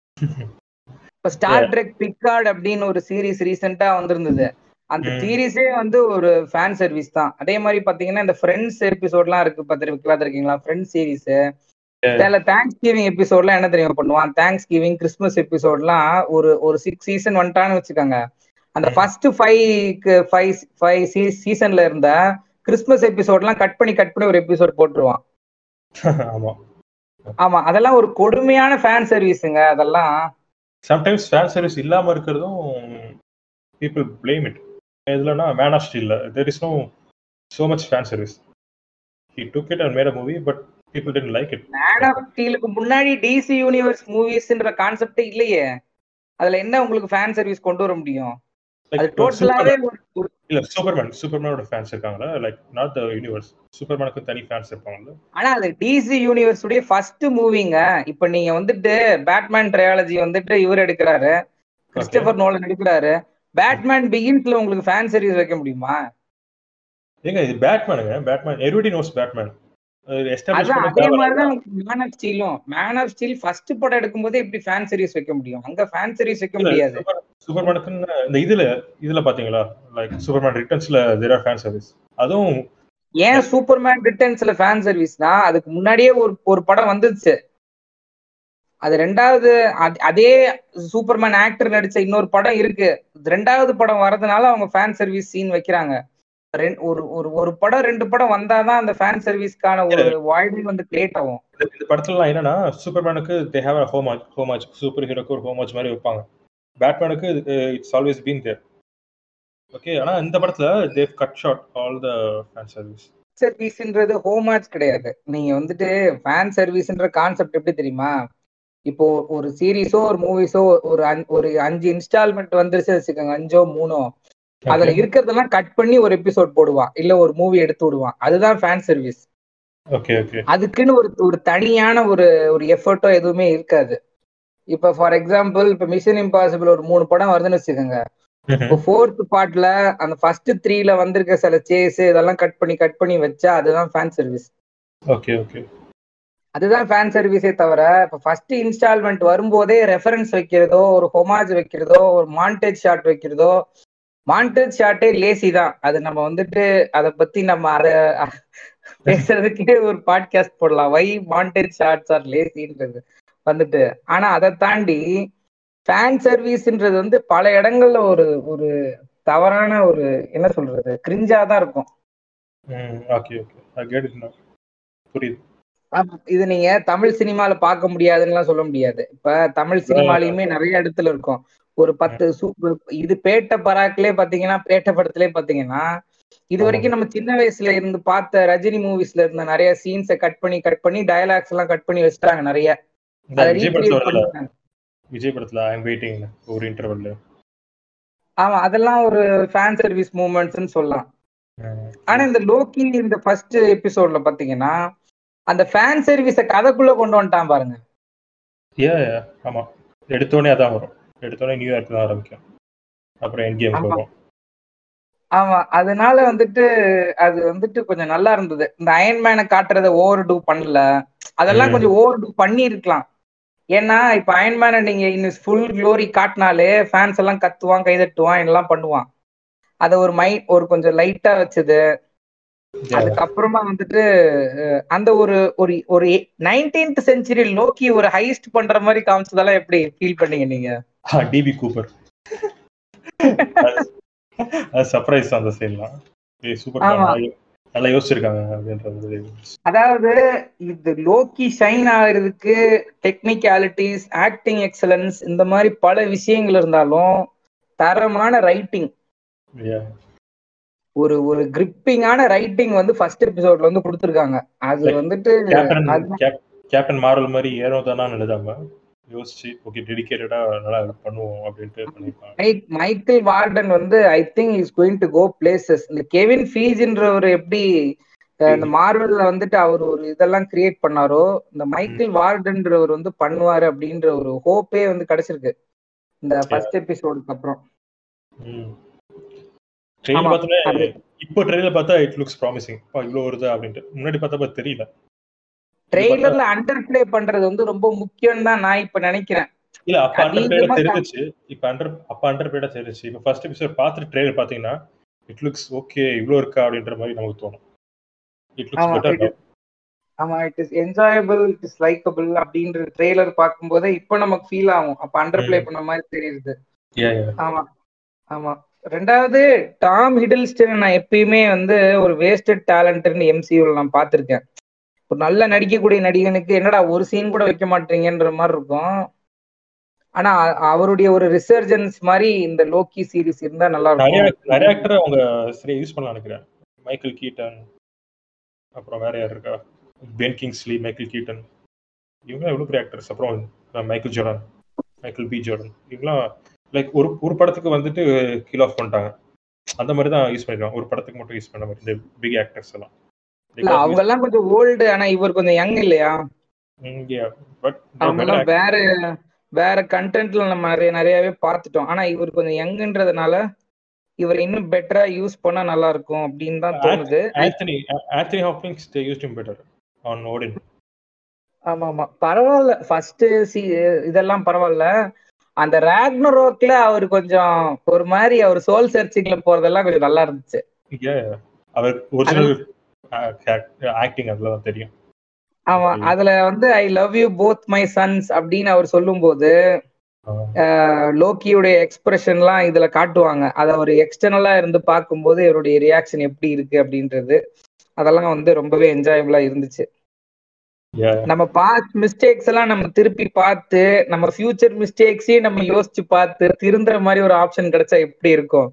இப்ப ஸ்டார் Yeah. ட்ரெக் பிக்கார்ட் அப்படின்னு ஒரு சீரீஸ் ரீசெண்டா வந்திருந்தது அந்த Mm. சீரீஸே வந்து ஒரு ஃபேன் சர்வீஸ் தான் அதே மாதிரி பாத்தீங்கன்னா இந்த ஃப்ரெண்ட்ஸ் எபிசோட்லாம் இருக்கு பார்த்து பார்த்துருக்கீங்களா ஃப்ரெண்ட்ஸ் சீரீஸ் சில தேங்க்ஸ் கிவிங் எபிசோட்லாம் என்ன தெரியுமா பண்ணுவான் தேங்க்ஸ் கிவிங் கிறிஸ்மஸ் எபிசோட்லாம் ஒரு ஒரு சிக்ஸ் சீசன் வந்துட்டான்னு வச்சுக்கோங்க அந்த ம். ஃபர்ஸ்ட் ஃபைவ் ஃபைவ் ஃபைவ் சீசன்ல இருந்த கிறிஸ்மஸ் எபிசோட்லாம் கட் பண்ணி கட் பண்ணி ஒரு எபிசோட் போட்டுருவான் ஆமா ஆமா அதெல்லாம் ஒரு கொடுமையான ஃபேன் சர்வீஸுங்க அதெல்லாம் சம்டைம்ஸ் ஃபேன் சர்வீஸ் இல்லாம இருக்கிறதும் பீப்புள் பிளேம் இட் இதுலனா மேன் ஆஃப் ஸ்டீல்ல there is no so much fan service he took it and made a movie but people tend like it Man of ஸ்டீலுக்கு முன்னாடி டிசி யூனிவர்ஸ் மூவிஸ்ன்ற கான்செப்டே இல்லையே அதுல என்ன உங்களுக்கு ஃபேன் சர்வீஸ் கொண்டு வர முடியும் அது டோட்டலாவே ஒரு ஒரு- இல்ல சூப்பர்மேன் சூப்பர்மேனோட ஃபேன்ஸ் இருக்காங்களா லைக் நாட் த யூனிவர்ஸ் சூப்பர்மேனுக்கு தனி ஃபேன்ஸ் இருப்பாங்கல்ல ஆனா அது டிசி யூனிவர்ஸ் உடைய ஃபர்ஸ்ட் மூவிங்க இப்ப நீங்க வந்துட்டு பேட்மேன் ட்ரையாலஜி வந்துட்டு இவர் எடுக்கிறாரு கிறிஸ்டபர் நோலன் எடுக்கிறாரு பேட்மேன் பிகின்ஸ்ல உங்களுக்கு ஃபேன் சர்வீஸ் வைக்க முடியுமா ஏங்க இது பேட்மேனுங்க Batman everybody knows Batman establish அதான் அதே பண்ண மாதிரிதான் மேன் ஆஃப் ஸ்டீலும் மேன் ஆஃப் ஸ்டீல் ஃபர்ஸ்ட் படம் எடுக்கும்போதே எப்படி ஃபேன் சர்வீஸ் வைக்க முடியும் அங்க ஃபேன் சர்வீஸ் வைக்க முடியாது சூப்பர்மேனுக்குன்னு இந்த இதுல இதுல பாத்தீங்களா லைக் சூப்பர்மேன் ரிட்டர்ன்ஸ்ல தேர் ஆர் ஃபேன் சர்வீஸ் அதுவும் ஏன் சூப்பர்மேன் ரிட்டர்ன்ஸ்ல ஃபேன் சர்வீஸ்னா அதுக்கு முன்னாடியே ஒரு ஒரு படம் வந்துச்சு அது ரெண்டாவது அத்- அதே சூப்பர்மேன் ஆக்டர் நடிச்ச இன்னொரு படம் இருக்கு ரெண்டாவது படம் வர்றதுனால அவங்க ஃபேன் சர்வீஸ் சீன் வைக்கிறாங்க ரெண்- ஒரு ஒரு ஒரு படம் ரெண்டு படம் வந்தாதான் அந்த ஃபேன் சர்வீஸ்க்கான ஒரு வாய்டு வந்து கிரியேட் ஆகும் இந்த- இந்த படத்துலலாம் என்னன்னா சூப்பர்மேனுக்கு they have a home home watch super ஹீரோக்கு ஒரு ஹோம் வாட்ச் மாதிரி வைப்பாங்க பேட்மேனுக்கு it's always been there okay ஆனா இந்த படத்துல they cut short all the fan service சர்வீஸ்ன்றது ஹோம் மேட்ச் கிடையாது நீங்க வந்துட்டு ஃபேன் சர்வீஸ்ன்ற கான்செப்ட் எப்படி தெரியுமா இப்போ ஒரு சீரீஸோ ஒரு மூவிஸோ ஒரு அஞ்- ஒரு அஞ்சு இன்ஸ்டால்மெண்ட் வந்துருச்சு வச்சுக்கோங்க அஞ்சோ மூணோ அதுல இருக்கிறதெல்லாம் கட் பண்ணி ஒரு எபிசோட் போடுவான் இல்ல ஒரு மூவி எடுத்து விடுவான் அதுதான் ஃபேன் சர்வீஸ் ஓகே ஓகே அதுக்குன்னு ஒரு ஒரு தனியான ஒரு ஒரு எஃபர்ட்டோ எதுவுமே இருக்காது இப்ப ஃபார் எக்ஸாம்பிள் இப்ப மிஷன் இம்பாசிபிள் ஒரு மூணு படம் வருதுன்னு வச்சுக்கோங்க இப்போ ஃபோர்த் பார்ட்ல அந்த ஃபர்ஸ்ட் த்ரீல வந்திருக்க சில சேஸ் இதெல்லாம் கட் பண்ணி கட் பண்ணி வச்சா அதுதான் ஃபேன் சர்வீஸ் ஓகே ஓகே அதுதான் ஃபேன் சர்வீஸே தவிர இப்போ ஃபர்ஸ்ட் இன்ஸ்டால்மெண்ட் வரும்போதே ரெஃபரன்ஸ் வைக்கிறதோ ஒரு ஹொமாஜ் வைக்கிறதோ ஒரு மாண்டேஜ் ஷாட் வைக்கிறதோ மாண்டேஜ் ஷாட்டே லேசி தான் அது நம்ம வந்துட்டு அதை பத்தி நம்ம அதை பேசுறதுக்கே ஒரு பாட்காஸ்ட் போடலாம் வை மாண்டேஜ் ஷாட்ஸ் ஆர் லேசின்றது வந்துட்டு ஆனா அதை தாண்டி ஃபேன் சர்வீஸ்ன்றது வந்து பல இடங்கள்ல ஒரு ஒரு தவறான ஒரு என்ன சொல்றது கிரிஞ்சா தான் இருக்கும் hmm okay okay I get it புரியுது ஆமா, இது நீங்க தமிழ் சினிமால பார்க்க முடியாதுன்னுலாம் சொல்ல முடியாது இப்ப தமிழ் சினிமாலயுமே நிறைய இடத்துல இருக்கும் ஒரு பத்து சூப்பர் இது பேட்ட பராக்லயே பாத்தீங்கன்னா பேட்ட படத்திலே பாத்தீங்கன்னா இது வரைக்கும் நம்ம சின்ன வயசுல இருந்து பார்த்த ரஜினி மூவிஸ்ல இருந்த நிறைய சீன்ஸை கட் பண்ணி கட் பண்ணி டயலாக்ஸ் எல்லாம் கட் பண்ணி வச்சுட்டாங்க நிறைய இந்த அதை விஜய் படத்துல ரீக்ரியேட் வரல பண்ணிட்டாங்க விஜய் படத்துல ஐ எம் வெயிட்டிங் ஒரு இன்டர்வல்ல ஆமா அதெல்லாம் ஒரு ஃபேன் சர்வீஸ் மூமெண்ட்ஸ்னு சொல்லலாம் ஆனா இந்த லோக்கி இந்த ஃபர்ஸ்ட் எபிசோட்ல பாத்தீங்கன்னா அந்த ஃபேன் சர்வீஸ கதைக்குள்ள கொண்டு வந்துட்டான் பாருங்க ஏ ஆமா எடுத்தோடனே அதான் வரும் எடுத்தோடனே நியூயார்க் தான் ஆரம்பிக்கும் அப்புறம் என் கேம் ஆமா. வரும் ஆமா அதனால வந்துட்டு அது வந்துட்டு கொஞ்சம் நல்லா இருந்தது இந்த அயன்மேனை காட்டுறத ஓவர் டூ பண்ணல அதெல்லாம் ம். கொஞ்சம் ஓவர் டூ பண்ணி இருக்கலாம் ஏன்னா இப்ப அயன்மேனை நீங்க இன்னும் ஃபுல் க்ளோரி காட்டினாலே ஃபேன்ஸ் எல்லாம் கத்துவான் கைதட்டுவான் எல்லாம் பண்ணுவான் அத ஒரு மை ஒரு கொஞ்சம் லைட்டா வச்சது அதுக்கப்புறமா வந்துட்டு அஹ், அந்த ஒரு ஒரு ஒரு நைன்டீன்த் செஞ்சுரி லோக்கி ஒரு ஹைஸ்ட் பண்ற மாதிரி காமிச்சதெல்லாம் எப்படி ஃபீல் பண்ணீங்க நீங்க டிபி கூப்பர் அது சர்ப்ரைஸ் அந்த சைட்லாம் சூப்பர் ஆமா. நல்லா யோசிச்சிருக்காங்க அப்படின்றது அதாவது இது லோக்கி ஷைன் ஆகுறதுக்கு டெக்னிக்காலிட்டிஸ் ஆக்டிங் எக்ஸலன்ஸ் இந்த மாதிரி பல விஷயங்கள் இருந்தாலும் தரமான ரைட்டிங் Yeah. ஒரு ஒரு கிரிப்பிங்கான ரைட்டிங் வந்து ஃபர்ஸ்ட் எபிசோட்ல வந்து கொடுத்துருக்காங்க அது Like வந்துட்டு கேப்டன் அது- கேப்- கேப்டன் மாரல் மாதிரி ஏனோ தானா எழுதாம யோசிச்சு ஓகே டெடிகேட்டடா நல்லா பண்ணுவோம் அப்படின்ட்டு பண்ணிருக்காங்க மைக் மைக்கேல் வார்டன் வந்து I think is going to go places இந்த கெவின் ஃபீஜ்ன்றவர் எப்படி அஹ் இந்த மார்வெல்ல வந்துட்டு அவர் ஒரு இதெல்லாம் கிரியேட் பண்ணாரோ இந்த மைக்கேல் வார்டன்றவர் வந்து பண்ணுவாரு அப்படின்ற ஒரு ஹோப்பே வந்து கிடைச்சிருக்கு இந்த ஃபர்ஸ்ட் எபிசோடுக்கு அப்புறம் ட்ரெயிலர் ஆமா, பார்த்தோன்னே அது- இப்போ ட்ரெயிலர் பார்த்தா இட் லுக்ஸ் ப்ராமிசிங் இவ்வளோ வருதா அப்படின்ட்டு முன்னாடி பார்த்தப்ப தெரியல ட்ரெய்லர்ல அண்டர் பிளே பண்றது வந்து ரொம்ப முக்கியம் தான் நான் இப்ப நினைக்கிறேன் இல்ல அப்ப அண்டர் அதிகமா பிளேட தெரிஞ்சிச்சு இப்ப அண்டர் அப்ப அண்டர் பிளேட தெரிஞ்சிச்சு இப்ப ஃபர்ஸ்ட் எபிசோட் பார்த்துட்டு ட்ரெயிலர் பாத்தீங்கன்னா இட் லுக்ஸ் ஓகே இவ்ளோ இருக்கா அப்படின்ற மாதிரி நமக்கு தோணும் இட் லுக்ஸ் ஆமா, பெட்டர் it- ஆமா it is enjoyable it is likable அப்படின்ற ட்ரெய்லர் பார்க்கும்போதே இப்ப நமக்கு ஃபீல் ஆகும் அப்ப அண்டர் பிளே பண்ண மாதிரி தெரியுது ஆமா ஆமா ரெண்டாவது டாம் ஹிடில்ஸ்டன் நான் எப்பயுமே வந்து ஒரு வேஸ்டட் டேலண்ட்னு எம்சியூல நான் பார்த்திருக்கேன் ஒரு நல்ல நடிக்கக்கூடிய நடிகனுக்கு என்னடா ஒரு சீன் கூட வைக்க மாட்டீங்கன்ற மாதிரி இருக்கும் ஆனா அ- அவருடைய ஒரு ரிசர்ஜன்ஸ் மாதிரி இந்த லோக்கி சீரிஸ் இருந்தா நல்லா நிறைய இருக்கும் நிறைய ஆக்டர் அவங்க சரியா யூஸ் பண்ணலாம் நினைக்கிறேன் மைக்கேல் கீட்டன் அப்புறம் வேற யார் இருக்கா பென் கிங்ஸ்லி மைக்கேல் கீட்டன் இவங்க எவ்வளவு பெரிய ஆக்டர்ஸ் அப்புறம் Michael Jordan Michael B Jordan இவங்கலாம் லைக் ஒரு ஒரு படத்துக்கு வந்துட்டு கில் ஆஃப் பண்ணிட்டாங்க அந்த மாதிரி தான் யூஸ் பண்ணிருக்காங்க ஒரு படத்துக்கு மட்டும் யூஸ் பண்ண மாதிரி இந்த பிக் ஆக்டர்ஸ் எல்லாம் இல்ல அவங்க எல்லாம் கொஞ்சம் ஓல்டு ஆனா இவர் கொஞ்சம் யங் இல்லையா பட் அவங்க எல்லாம் வேற வேற கண்டென்ட்ல நம்ம நிறைய நிறையவே பார்த்துட்டோம் ஆனா இவர் கொஞ்சம் யங்குன்றதுனால இவர் இன்னும் பெட்டரா யூஸ் பண்ணா நல்லா இருக்கும் அப்படின்னு தான் தோணுது Anthony Anthony Hopkins they used him better on Odin ஆமா ஆமா பரவாயில்ல ஃபர்ஸ்ட் சி இதெல்லாம் பரவாயில்ல அந்த ராக்னரோக்ல அவர் கொஞ்சம் ஒரு மாதிரி அவர் சோல் சர்ச்சிங்ல போறதெல்லாம் கொஞ்சம் நல்லா இருந்துச்சு அவர் ஒரிஜினல் ஆக்டிங் அதுல தான் தெரியும் ஆமா Okay. அதுல வந்து I love you both my sons அப்படின்னு அவர் சொல்லும்போது ஆஹ், லோக்கியுடைய எக்ஸ்பிரஷன்லாம் இதுல காட்டுவாங்க அதை அவர் எக்ஸ்டர்னலா இருந்து பார்க்கும்போது இவருடைய ரியாக்ஷன் எப்படி இருக்கு அப்படின்றது அதெல்லாம் வந்து ரொம்பவே என்ஜாயபிளா இருந்துச்சு Yeah. நம்ம பாஸ்ட் மிஸ்டேக்ஸ் எல்லாம் நம்ம திருப்பி பார்த்து நம்ம ஃபியூச்சர் மிஸ்டேக்ஸையும் நம்ம யோசிச்சு பார்த்து திருந்துற மாதிரி ஒரு ஆப்ஷன் கிடைச்சா எப்படி இருக்கும்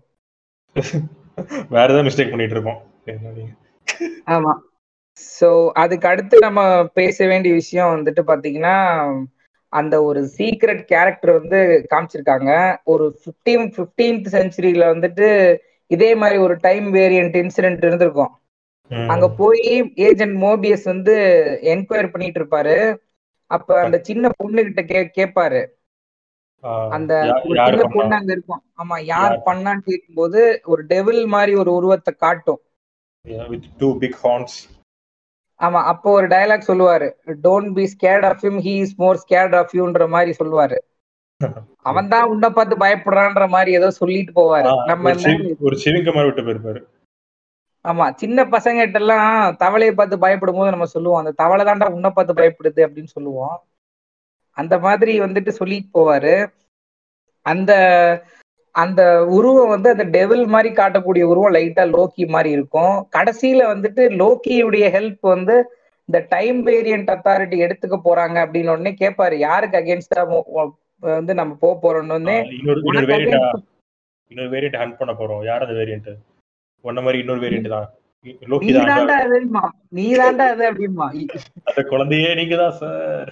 வேற ஏதாவது மிஸ்டேக் பண்ணிட்டு இருக்கோம் என்ன நீங்க? ஆமா சோ அதுக்கு அடுத்து நம்ம பேச வேண்டிய விஷயம் வந்துட்டு பாத்தீங்கன்னா அந்த ஒரு சீக்ரெட் கேரக்டர் வந்து காமிச்சிருக்காங்க ஒரு பிப்டீன் பிப்டீன்த் செஞ்சுரியில வந்துட்டு இதே மாதிரி ஒரு டைம் வேரியன்ட் இன்சிடென்ட் இருந்திருக்கும் ம். அங்க போய் ஏஜென்ட் மோபியஸ் வந்து என்கொயர் பண்ணிட்டு இருப்பாரு அப்ப அந்த சின்ன பொண்ணு கிட்ட கே கேட்பாரு ஆஹ், அந்த யா- ஒரு யாரு சின்ன பண்ணா? பொண்ணு அங்க இருக்கும் ஆமா யார் யார் பண்ணான்னு கேட்கும்போது ஒரு டெவில் மாதிரி ஒரு உருவத்தை காட்டும் Yeah, with two big horns. ஆமா அப்போ ஒரு டயலாக் சொல்லுவாரு don't be scared of him he is more scared of யூன்ற மாதிரி சொல்லுவாரு அவன் தான் உன்னை பார்த்து பயப்படுறான்ற மாதிரி ஏதோ சொல்லிட்டு போவாரு ஆஹ், நம்ம ஒரு சிவி- ஒரு சிவிங்க மாதிரி விட்டு போயிருப்பாரு ஆமா சின்ன பசங்க கிட்ட எல்லாம் தவளையை பார்த்து பயப்படும் போது நம்ம சொல்லுவோம் அந்த தவளை தாண்டா உன்னை பார்த்து பயப்படுது அப்படின்னு சொல்லுவோம் அந்த மாதிரி வந்துட்டு சொல்லிட்டு போவாரு அந்த அந்த உருவம் வந்து அந்த டெவில் மாதிரி காட்டக்கூடிய உருவம் லைட்டா லோக்கி மாதிரி இருக்கும் கடைசியில வந்துட்டு லோக்கியுடைய ஹெல்ப் வந்து இந்த டைம் வேரியன்ட் அத்தாரிட்டி எடுத்துக்க போறாங்க அப்படின்னு உடனே கேட்பாரு யாருக்கு அகேன்ஸ்டா வந்து நம்ம போக போறோம்னு உடனே ஆஹ், இன்னொரு இன்னொரு உனக்கு வேரியண்ட் against- இன்னொரு வேரியண்ட் ஹண்ட் பண்ண போறோம் யார் அந்த வேரியண்ட் உன்ன மாதிரி இன்னொரு வேரியண்ட் தான் லோக்கி நீ தான் தாண்டா அதுமா நீ தாண்டா அது அப்படிமா அந்த குழந்தையே நீங்க தான் சார்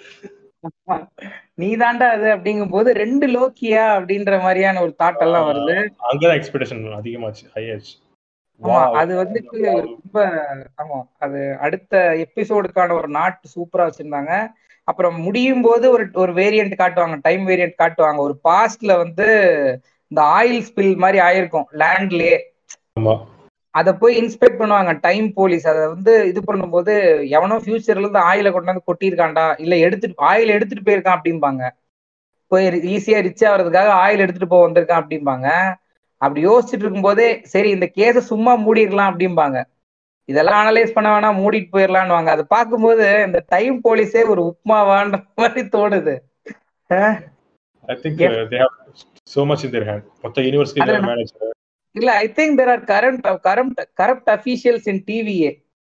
நீ தாண்டா அது அப்படிங்கும் போது ரெண்டு லோக்கியா அப்படின்ற மாதிரியான ஒரு தாட் எல்லாம் வருது அங்கதான் எக்ஸ்பெக்டேஷன் அதிகமாச்சு ஹையாச்சு ஆமா அது வந்துட்டு ரொம்ப ஆமா அது அடுத்த எபிசோடுக்கான ஒரு நாட் சூப்பரா வச்சிருந்தாங்க அப்புறம் முடியும் போது ஒரு ஒரு வேரியன்ட் காட்டுவாங்க டைம் வேரியன்ட் காட்டுவாங்க ஒரு பாஸ்ட்ல வந்து இந்த ஆயில் ஸ்பில் மாதிரி ஆயிருக்கும் லேண்ட்லயே ஆமா அதை போய் இன்ஸ்பெக்ட் பண்ணுவாங்க டைம் போலீஸ் அதை வந்து இது பண்ணும்போது எவனோ ஃபியூச்சர்ல இருந்து ஆயில கொண்டு வந்து கொட்டியிருக்கான்டா இல்ல எடுத்துட்டு ஆயில் எடுத்துட்டு போயிருக்கான் அப்படிம்பாங்க போய் ஈஸியா ரிச் ஆகிறதுக்காக ஆயில் எடுத்துட்டு போக வந்திருக்கான் அப்படிம்பாங்க அப்படி யோசிச்சுட்டு இருக்கும்போதே சரி இந்த கேஸை சும்மா மூடிடலாம் அப்படிம்பாங்க இதெல்லாம் அனலைஸ் பண்ண வேணாம் மூடிட்டு போயிடலான்னு வாங்க அதை பார்க்கும்போது இந்த டைம் போலீஸே ஒரு உப்மாவான்ற மாதிரி தோணுது ah I think Yeah. They have so much in their hand மொத்த யூனிவர்சிட்டி அதுல மேனேஜ் இல்ல I think there are current current corrupt officials in TVA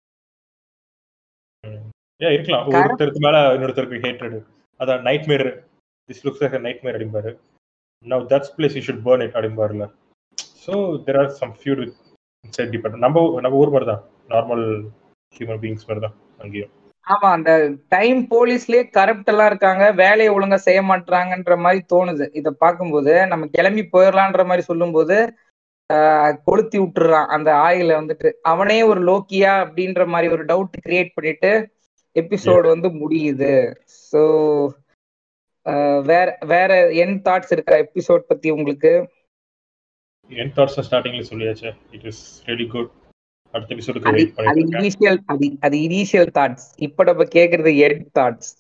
ஏன் இருக்கலாம் Correct. ஒருத்தருக்கு மேல இன்னொருத்தருக்கு ஹேட்ரட் அதான் nightmare this looks like nightmare அப்படிம்பாரு now that's place you should burn it அப்படிம்பாருல so there are some feud with inside depend நம்ம நம்ம ஊர் மாதிரி தான் நார்மல் ஹியூமன் பீயிங்ஸ் மாதிரி தான் அங்கேயும் ஆமா அந்த டைம் போலீஸ்லயே கரப்ட் எல்லாம் இருக்காங்க வேலையை ஒழுங்கா செய்ய மாட்டாங்கன்ற மாதிரி தோணுது இத பார்க்கும்போது நம்ம கிளம்பி போயிடலான்ற மாதிரி சொல்லும்போது ஆஹ் கொளுத்தி விட்டுறான் அந்த ஆயில வந்துட்டு அவனே ஒரு லோக்கியா அப்படின்ற மாதிரி ஒரு டவுட் கிரியேட் பண்ணிட்டு எபிசோடு வந்து முடியுது ஸோ வேற வேற என் தாட்ஸ் இருக்கா எபிசோட் பத்தி உங்களுக்கு என் தாட்ஸ் ஸ்டார்டிங்ல சொல்லியாச்சு இட் இஸ் ரெடி குட் அடுத்த எபிசோடுக்கு அது வெயிட் அது பண்ணிட்டு இருக்கேன் இனிஷியல் அது அது இனிஷியல் தாட்ஸ் இப்ப நம்ம கேக்குறது என் தாட்ஸ்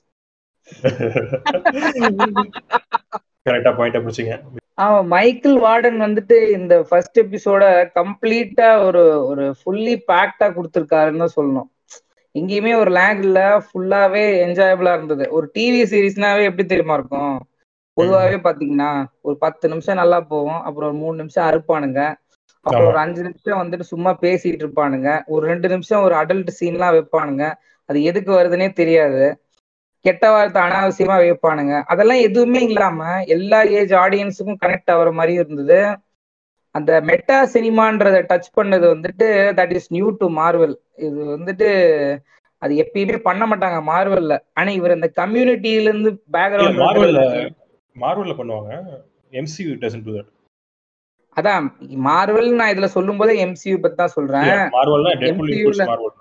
கரெக்டா பாயிண்ட் பிடிச்சிங்க அவன் மைக்கேல் வார்டன் வந்துட்டு இந்த ஃபர்ஸ்ட் எபிசோட கம்ப்ளீட்டா ஒரு ஒரு ஃபுல்லி பேக்டா கொடுத்துருக்காருன்னு தான் சொல்லணும் எங்கேயுமே ஒரு லேக் இல்ல ஃபுல்லாவே என்ஜாயபிளா இருந்தது ஒரு டிவி சீரிஸ்னாவே எப்படி தெரியுமா இருக்கும் பொதுவாகவே பாத்தீங்கன்னா ஒரு பத்து நிமிஷம் நல்லா போகும் அப்புறம் ஒரு மூணு நிமிஷம் அறுப்பானுங்க அப்புறம் ஆமா. ஒரு அஞ்சு நிமிஷம் வந்துட்டு சும்மா பேசிட்டு இருப்பானுங்க ஒரு ரெண்டு நிமிஷம் ஒரு அடல்ட் சீன்லாம் வைப்பானுங்க அது எதுக்கு வருதுன்னே தெரியாது கெட்ட வார்த்தை அனாவசியமா வைப்பானுங்க அதெல்லாம் எதுவுமே இல்லாம எல்லா ஏஜ் ஆடியன்ஸுக்கும் கனெக்ட் ஆகுற மாதிரி இருந்தது அந்த மெட்டா சினிமான்றத டச் பண்ணது வந்துட்டு that is new to Marvel இது வந்துட்டு அது எப்பயுமே பண்ண மாட்டாங்க மார்வல்ல ஆனா இவர் இந்த கம்யூனிட்டில இருந்து மார்வல்ல பேக்ரவுண்ட் மார்வல்ல பண்ணுவாங்க எம்சியூ டசன்ட் டு தட் அதான் மார்வல் நான் இதுல சொல்லும் போதே எம்சியூ பத்தி தான் சொல்றேன் மார்வல்னா டெட்பூல் MCU இன்க்ளூட்ஸ் ல- Marvel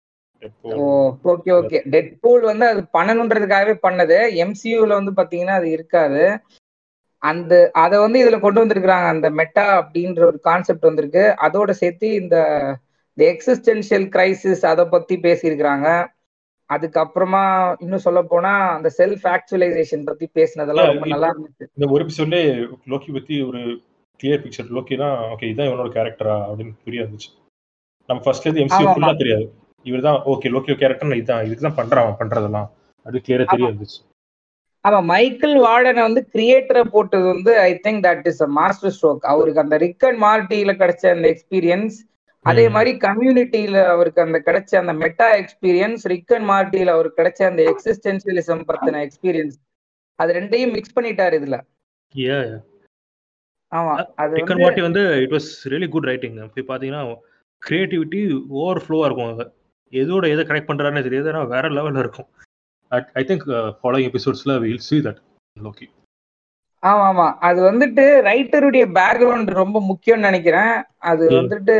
oh okay okay Deadpool வந்து அது பண்ணணுன்றதுக்காகவே பண்ணது எம்சியூல வந்து பாத்தீங்கன்னா அது இருக்காது அந்த அதை வந்து இதுல கொண்டு வந்திருக்கிறாங்க அந்த மெட்டா அப்படின்ற ஒரு கான்செப்ட் வந்திருக்கு அதோட சேர்த்து இந்த எக்ஸிஸ்டென்ஷியல் கிரைசிஸ் அதை பத்தி பேசியிருக்கிறாங்க அதுக்கப்புறமா இன்னும் சொல்ல போனா அந்த செல்ஃப் ஆக்சுவலைசேஷன் பத்தி பேசினதெல்லாம் Yeah, ரொம்ப it- நல்லா இருந்துச்சு இந்த ஒரு எபிசோட்லயே லோக்கி பத்தி ஒரு கிளியர் பிக்சர் லோக்கினா ஓகே இதான் இவனோட கேரக்டரா அப்படின்னு புரிய இருந்துச்சு நம்ம ஃபர்ஸ்ட்ல இருந்து எம்சியூ ஆமா, ஃபுல்லா தெரியாது இவர் தான் ஓகே லோக்கியோ கேரக்டர் இதான் இதுக்கு தான் பண்றான் அவன் பண்றதெல்லாம் அது கிளியரா தெரிய ஆமா. இருந்துச்சு ஆமா மைக்கேல் வார்டனை வந்து கிரியேட்டரை போட்டது வந்து I think that is a master stroke அவருக்கு அந்த ரிக் அண்ட் மார்ட்டியில கிடைச்ச அந்த எக்ஸ்பீரியன்ஸ் அதே ம். மாதிரி கம்யூனிட்டியில அவருக்கு அந்த கிடைச்ச அந்த மெட்டா எக்ஸ்பீரியன்ஸ் ரிக் அண்ட் மார்ட்டியில அவருக்கு கிடைச்ச அந்த எக்ஸிஸ்டென்சியலிசம் பத்தின எக்ஸ்பீரியன்ஸ் அது ரெண்டையும் மிக்ஸ் பண்ணிட்டாரு இதுல Yeah, ஆமா அது ரிக் அண்ட் வந்து மார்ட்டி வந்து it was really good writing போய் பார்த்தீங்கன்னா கிரியேட்டிவிட்டி ஓவர் ஃப்ளோவாக இருக்கும் அங்க எதோட எதை கனெக்ட் பண்ணுறாருன்னு தெரியாது ஆனால் வேற லெவலில் இருக்கும் ஐ திங்க் ஃபாலோயிங் எபிசோட்ஸில் வில் see தட் லோக்கி ஆமா ஆமா அது வந்துட்டு ரைட்டருடைய பேக்ரவுண்ட் ரொம்ப முக்கியம்னு நினைக்கிறேன் அது ம். வந்துட்டு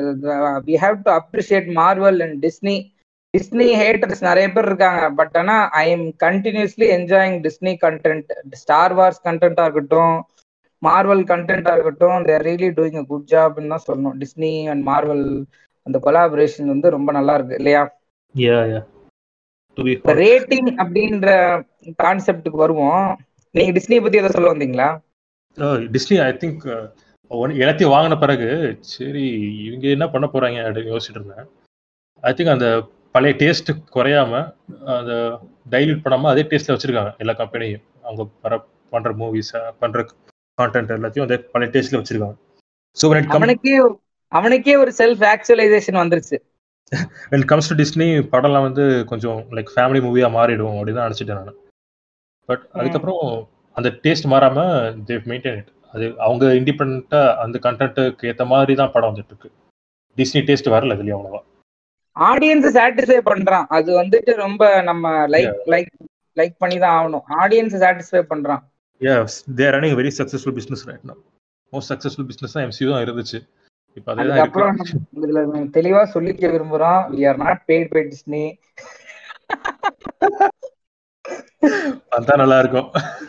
we have to appreciate Marvel and Disney Disney haters நிறைய பேர் இருக்காங்க பட் ஆனா I am continuously enjoying Disney content Star Wars கண்டென்ட்டா இருக்கட்டும் மார்வல் கண்டென்ட்டா இருக்கட்டும் there really doing a good ஜாப்னு தான் சொல்லணும் டிஸ்னி அண்ட் மார்வல் அந்த கொலாபரேஷன் வந்து ரொம்ப நல்லா இருக்கு இல்லையா யா யா டு பி இப்ப ரேட்டிங் அப்படின்ற கான்செப்டுக்கு வருவோம் நீங்க டிஸ்னி பத்தி எதை சொல்ல வந்தீங்களா டிஸ்னி ஐ திங்க் எல்லாத்தையும் வாங்கின பிறகு சரி இவங்க என்ன பண்ண போறாங்க அப்படின்னு யோசிச்சுட்டு இருந்தேன் ஐ திங்க் அந்த பழைய டேஸ்ட் குறையாம அந்த டைல்யூட் பண்ணாம அதே டேஸ்ட்ல வச்சிருக்காங்க எல்லா கம்பெனியும் அவங்க வர பண்ற மூவிஸ் பண்ற கான்டென்ட் எல்லாத்தையும் அதே பழைய டேஸ்ட்ல வச்சிருக்காங்க ஸோ when it comes அவனுக்கே அவனுக்கே ஒரு செல்ஃப் ஆக்சுவலைசேஷன் வந்துருச்சு when it comes to Disney படம்லாம் வந்து கொஞ்சம் லைக் ஃபேமிலி மூவியா மாறிடும் அப்படின்னு தான் நினச்சிட்டேன் நான் பட் அதுக்கப்புறம் அந்த டேஸ்ட் மாறாம தேவ் மெயின்டைன் இட் அது அவங்க இண்டிபெண்டா அந்த கண்டென்ட்டுக்கு ஏற்ற மாதிரி தான் படம் வந்துட்டு இருக்கு டிஸ்னி டேஸ்ட் வரல இதுலயும் அவ்வளவா ஆடியன்ஸ் சாட்டிஸ்ஃபை பண்றான் அது வந்துட்டு ரொம்ப நம்ம லைக் லைக் லைக் பண்ணி தான் ஆகணும் ஆடியன்ஸ் சாட்டிஸ்ஃபை பண்றான் yes they're running very successful business right no most successful business தான் எம்சியூ தான் இருந்துச்சு இப்போ அதே தான் இருக்கு அதுக்கப்புறம் நம்ம இதுல நம்ம தெளிவா சொல்லிக்க விரும்புறோம் we are not paid by Disney அதான் நல்லா இருக்கும்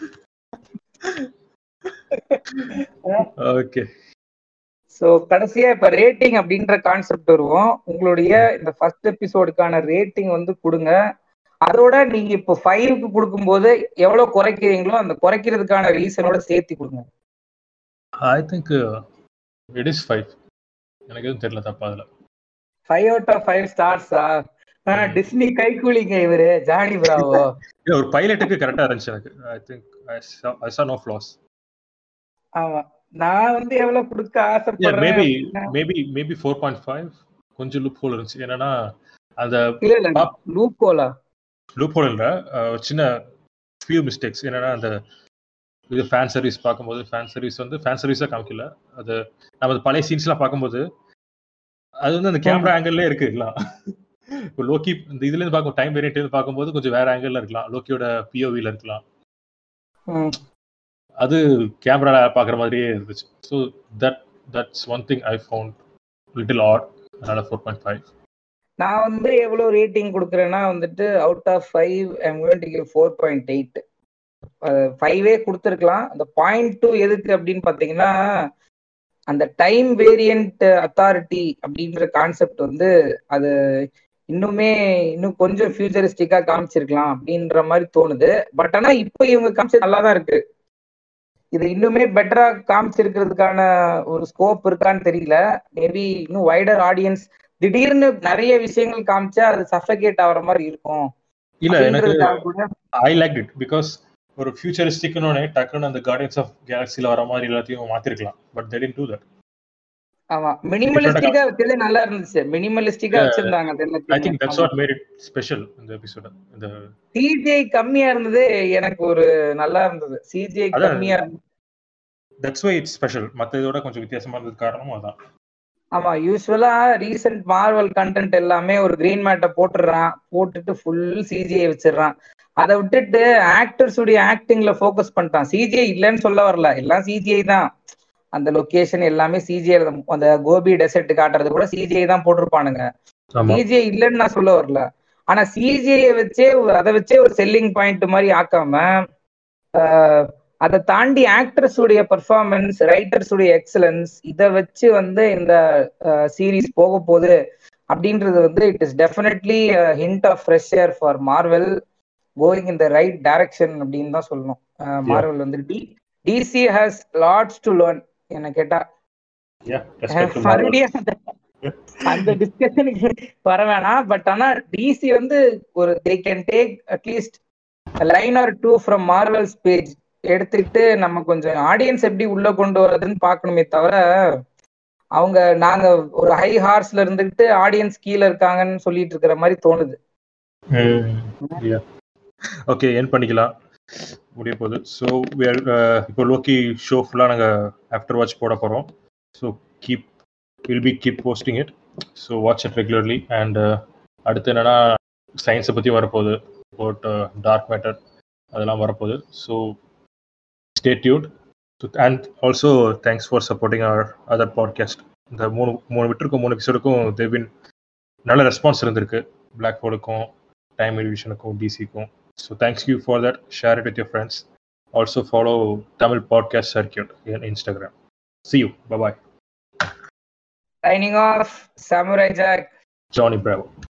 ஓகே சோ கடைசியா இப்ப ரேட்டிங் அப்படின்ற கான்செப்ட் வருவோம் உங்களுடைய இந்த ஃபர்ஸ்ட் எபிசோடுக்கான ரேட்டிங் வந்து கொடுங்க அதோட நீங்க இப்போ ஃபைவ்க்கு கொடுக்கும்போது எவ்வளவு குறைக்கிறீங்களோ அந்த குறைக்கிறதுக்கான ரீசனோட சேர்த்து கொடுங்க I think it is five எனக்கு எதுவும் தெரியல தப்பா அதுல ஃபைவ் அவுட் ஆஃப் ஃபைவ் ஸ்டார்ஸா டிஸ்னி கைக்கூலிங்க இவரு ஜானி பிராவோ இல்ல ஒரு பைலட்டுக்கு கரெக்டா இருந்துச்சு எனக்கு ஐ திங்க் ஐ சா நோ ஃப்ளாஸ் ஆமா நான் வந்து எவ்வளவு கொடுக்க ஆசைப்படுறேன் மேபி அப்படின்னா- maybe maybe four point five கொஞ்சம் லூப் ஹோல் இருந்துச்சு என்னன்னா அந்த இல்ல இல்ல லூப் கோலா லூப் ஹோல் இல்ல அஹ், சின்ன ஃபியூ மிஸ்டேக்ஸ் என்னன்னா அந்த இது ஃபேன் சர்வீஸ் பார்க்கும்போது ஃபேன் சர்வீஸ் வந்து ஃபேன் சர்வீஸாக காமிக்கல அது நம்ம அந்த பழைய சீன்ஸ்லாம் பார்க்கும்போது அது வந்து அந்த கேமரா ஆங்கிள்ல இருக்கு எல்லாம் இப்போ லோக்கி இந்த இதுல இருந்து பார்க்கும் டைம் வேரியன்ட் இருந்து பார்க்கும்போது கொஞ்சம் வேற ஆங்கிள் இருக்கலாம் லோக்கியோட பிஓவில இருக்கலாம் அது கேமரா பார்க்குற மாதிரியே இருந்துச்சு so that that's one thing I found little odd அதனால ஃபோர் பாயிண்ட் ஃபைவ் நான் வந்து எவ்வளவு ரேட்டிங் கொடுக்குறேன்னா வந்துட்டு out of five I'm going to give four point eight ஃபைவே கொடுத்துருக்கலாம் அந்த பாயிண்ட் டூ எதுக்கு அப்படின்னு பார்த்தீங்கன்னா அந்த டைம் வேரியன்ட் அத்தாரிட்டி அப்படின்ற கான்செப்ட் வந்து அது இன்னுமே இன்னும் கொஞ்சம் ஃபியூச்சரிஸ்டிக்கா காமிச்சிருக்கலாம் அப்படின்ற மாதிரி தோணுது பட் ஆனா இப்போ இவங்க காமிச்சது நல்லா தான் இருக்கு இது இன்னுமே பெட்டரா காமிச்சிருக்கிறதுக்கான ஒரு ஸ்கோப் இருக்கான்னு தெரியல மேபி இன்னும் வைடர் ஆடியன்ஸ் திடீர்னு நிறைய விஷயங்கள் காமிச்சா அது சஃபகேட் ஆகிற மாதிரி இருக்கும் இல்ல எனக்கு அப்படின்றதுக்காக கூட ஐ லைக் இட் பிகாஸ் ஒரு ஃபியூச்சரிஸ்டிக்னு டக்குன்னு அந்த கார்டியன்ஸ் ஆஃப் கேலக்சில வர மாதிரி எல்லாத்தையும் மாத்திருக்கலாம் but they didn't do that ஆமா மினிமலிஸ்டிக்கா வச்சது நல்லா இருந்துச்சு மினிமலிஸ்டிக்கா Yeah. வச்சிருந்தாங்க அது ஐ திங்க் தட்ஸ் எல்லாத்தையும் வாட் மேட் இட் ஸ்பெஷல் இந்த எபிசோட் இந்த சிஜிஐ கம்மியா இருந்தது எனக்கு ஒரு நல்லா இருந்தது சிஜிஐ அதான். கம்மியா இருந்தது தட்ஸ் வை இட்ஸ் ஸ்பெஷல் மத்த இதோட கொஞ்சம் வித்தியாசமா இருந்தது காரணமும் அதான் ஆமா யூஸ்வலா ரீசெண்ட் மார்வல் கண்டென்ட் எல்லாமே ஒரு கிரீன் மேட்டை போட்டுடுறான் போட்டுட்டு ஃபுல் சிஜிஐ வச்சிடுறான் அதை விட்டுட்டு ஆக்டர்ஸ் உடைய ஆக்டிங்ல ஃபோக்கஸ் பண்ணிட்டான் சிஜிஐ இல்லைன்னு சொல்ல வரல எல்லாம் சிஜிஐ தான் அந்த லொகேஷன் எல்லாமே சிஜிஐ அந்த கோபி டெசர்ட் காட்டுறது கூட சிஜிஐ தான் போட்டிருப்பானுங்க ஆமா சிஜிஐ இல்லைன்னு நான் சொல்ல வரல ஆனா சிஜிஐ வச்சே ஒரு- அதை வச்சே ஒரு செல்லிங் பாயிண்ட் மாதிரி ஆக்காம ஆஹ், அதை தாண்டி ஆக்டர்ஸ் உடைய பர்ஃபார்மன்ஸ் ரைட்டர்ஸ் உடைய எக்ஸலன்ஸ் இதை வச்சு வந்து இந்த சீரீஸ் போக போகுது அப்படின்றது வந்து it is definitely hint of fresh air for Marvel going in the right direction அப்படின்னு தான் சொல்லணும் மார்வெல் வந்து D DC has lots to learn என்ன கேட்டா யா ரெஸ்பெக்ட் டு மார்வல் மறுபடியும் அந்த- அந்த டிஸ்கஷனுக்கு வர வேணாம் பட் ஆனா டிசி வந்து ஒரு they can take at least line or two from Marvel's page எடுத்துக்கிட்டு நம்ம கொஞ்சம் ஆடியன்ஸ் எப்படி உள்ள கொண்டு வரதுன்னு பார்க்கணுமே தவிர அவங்க நாங்க ஒரு ஹை ஹார்ஸ்ல இருந்துகிட்டு ஆடியன்ஸ் கீழே இருக்காங்கன்னு சொல்லிட்டு இருக்கிற மாதிரி தோணுது ஓகே என் பண்ணிக்கலாம் முடிய போகுது ஸோ இப்போ லோக்கி ஷோ ஃபுல்லாக நாங்கள் ஆஃப்டர் வாட்ச் போட போகிறோம் so keep will be keep posting it so watch it regularly and அடுத்து என்னன்னா சயின்ஸை பற்றி வரப்போகுது அபவுட் டார்க் மேட்டர் அதெல்லாம் வரப்போகுது ஸோ ஸ்டே டியூட் and also thanks for supporting our other podcast இந்த மூணு மூணு விட்டுருக்கும் மூணு எபிசோடுக்கும் தேவின் நல்ல ரெஸ்பான்ஸ் இருந்திருக்கு பிளாக் ஹோலுக்கும் டைம் எடிவிஷனுக்கும் டிசிக்கும் so thanks you for that share it with your friends also follow Tamil podcast circuit in Instagram see you bye bye signing off samurai Jack Johnny Bravo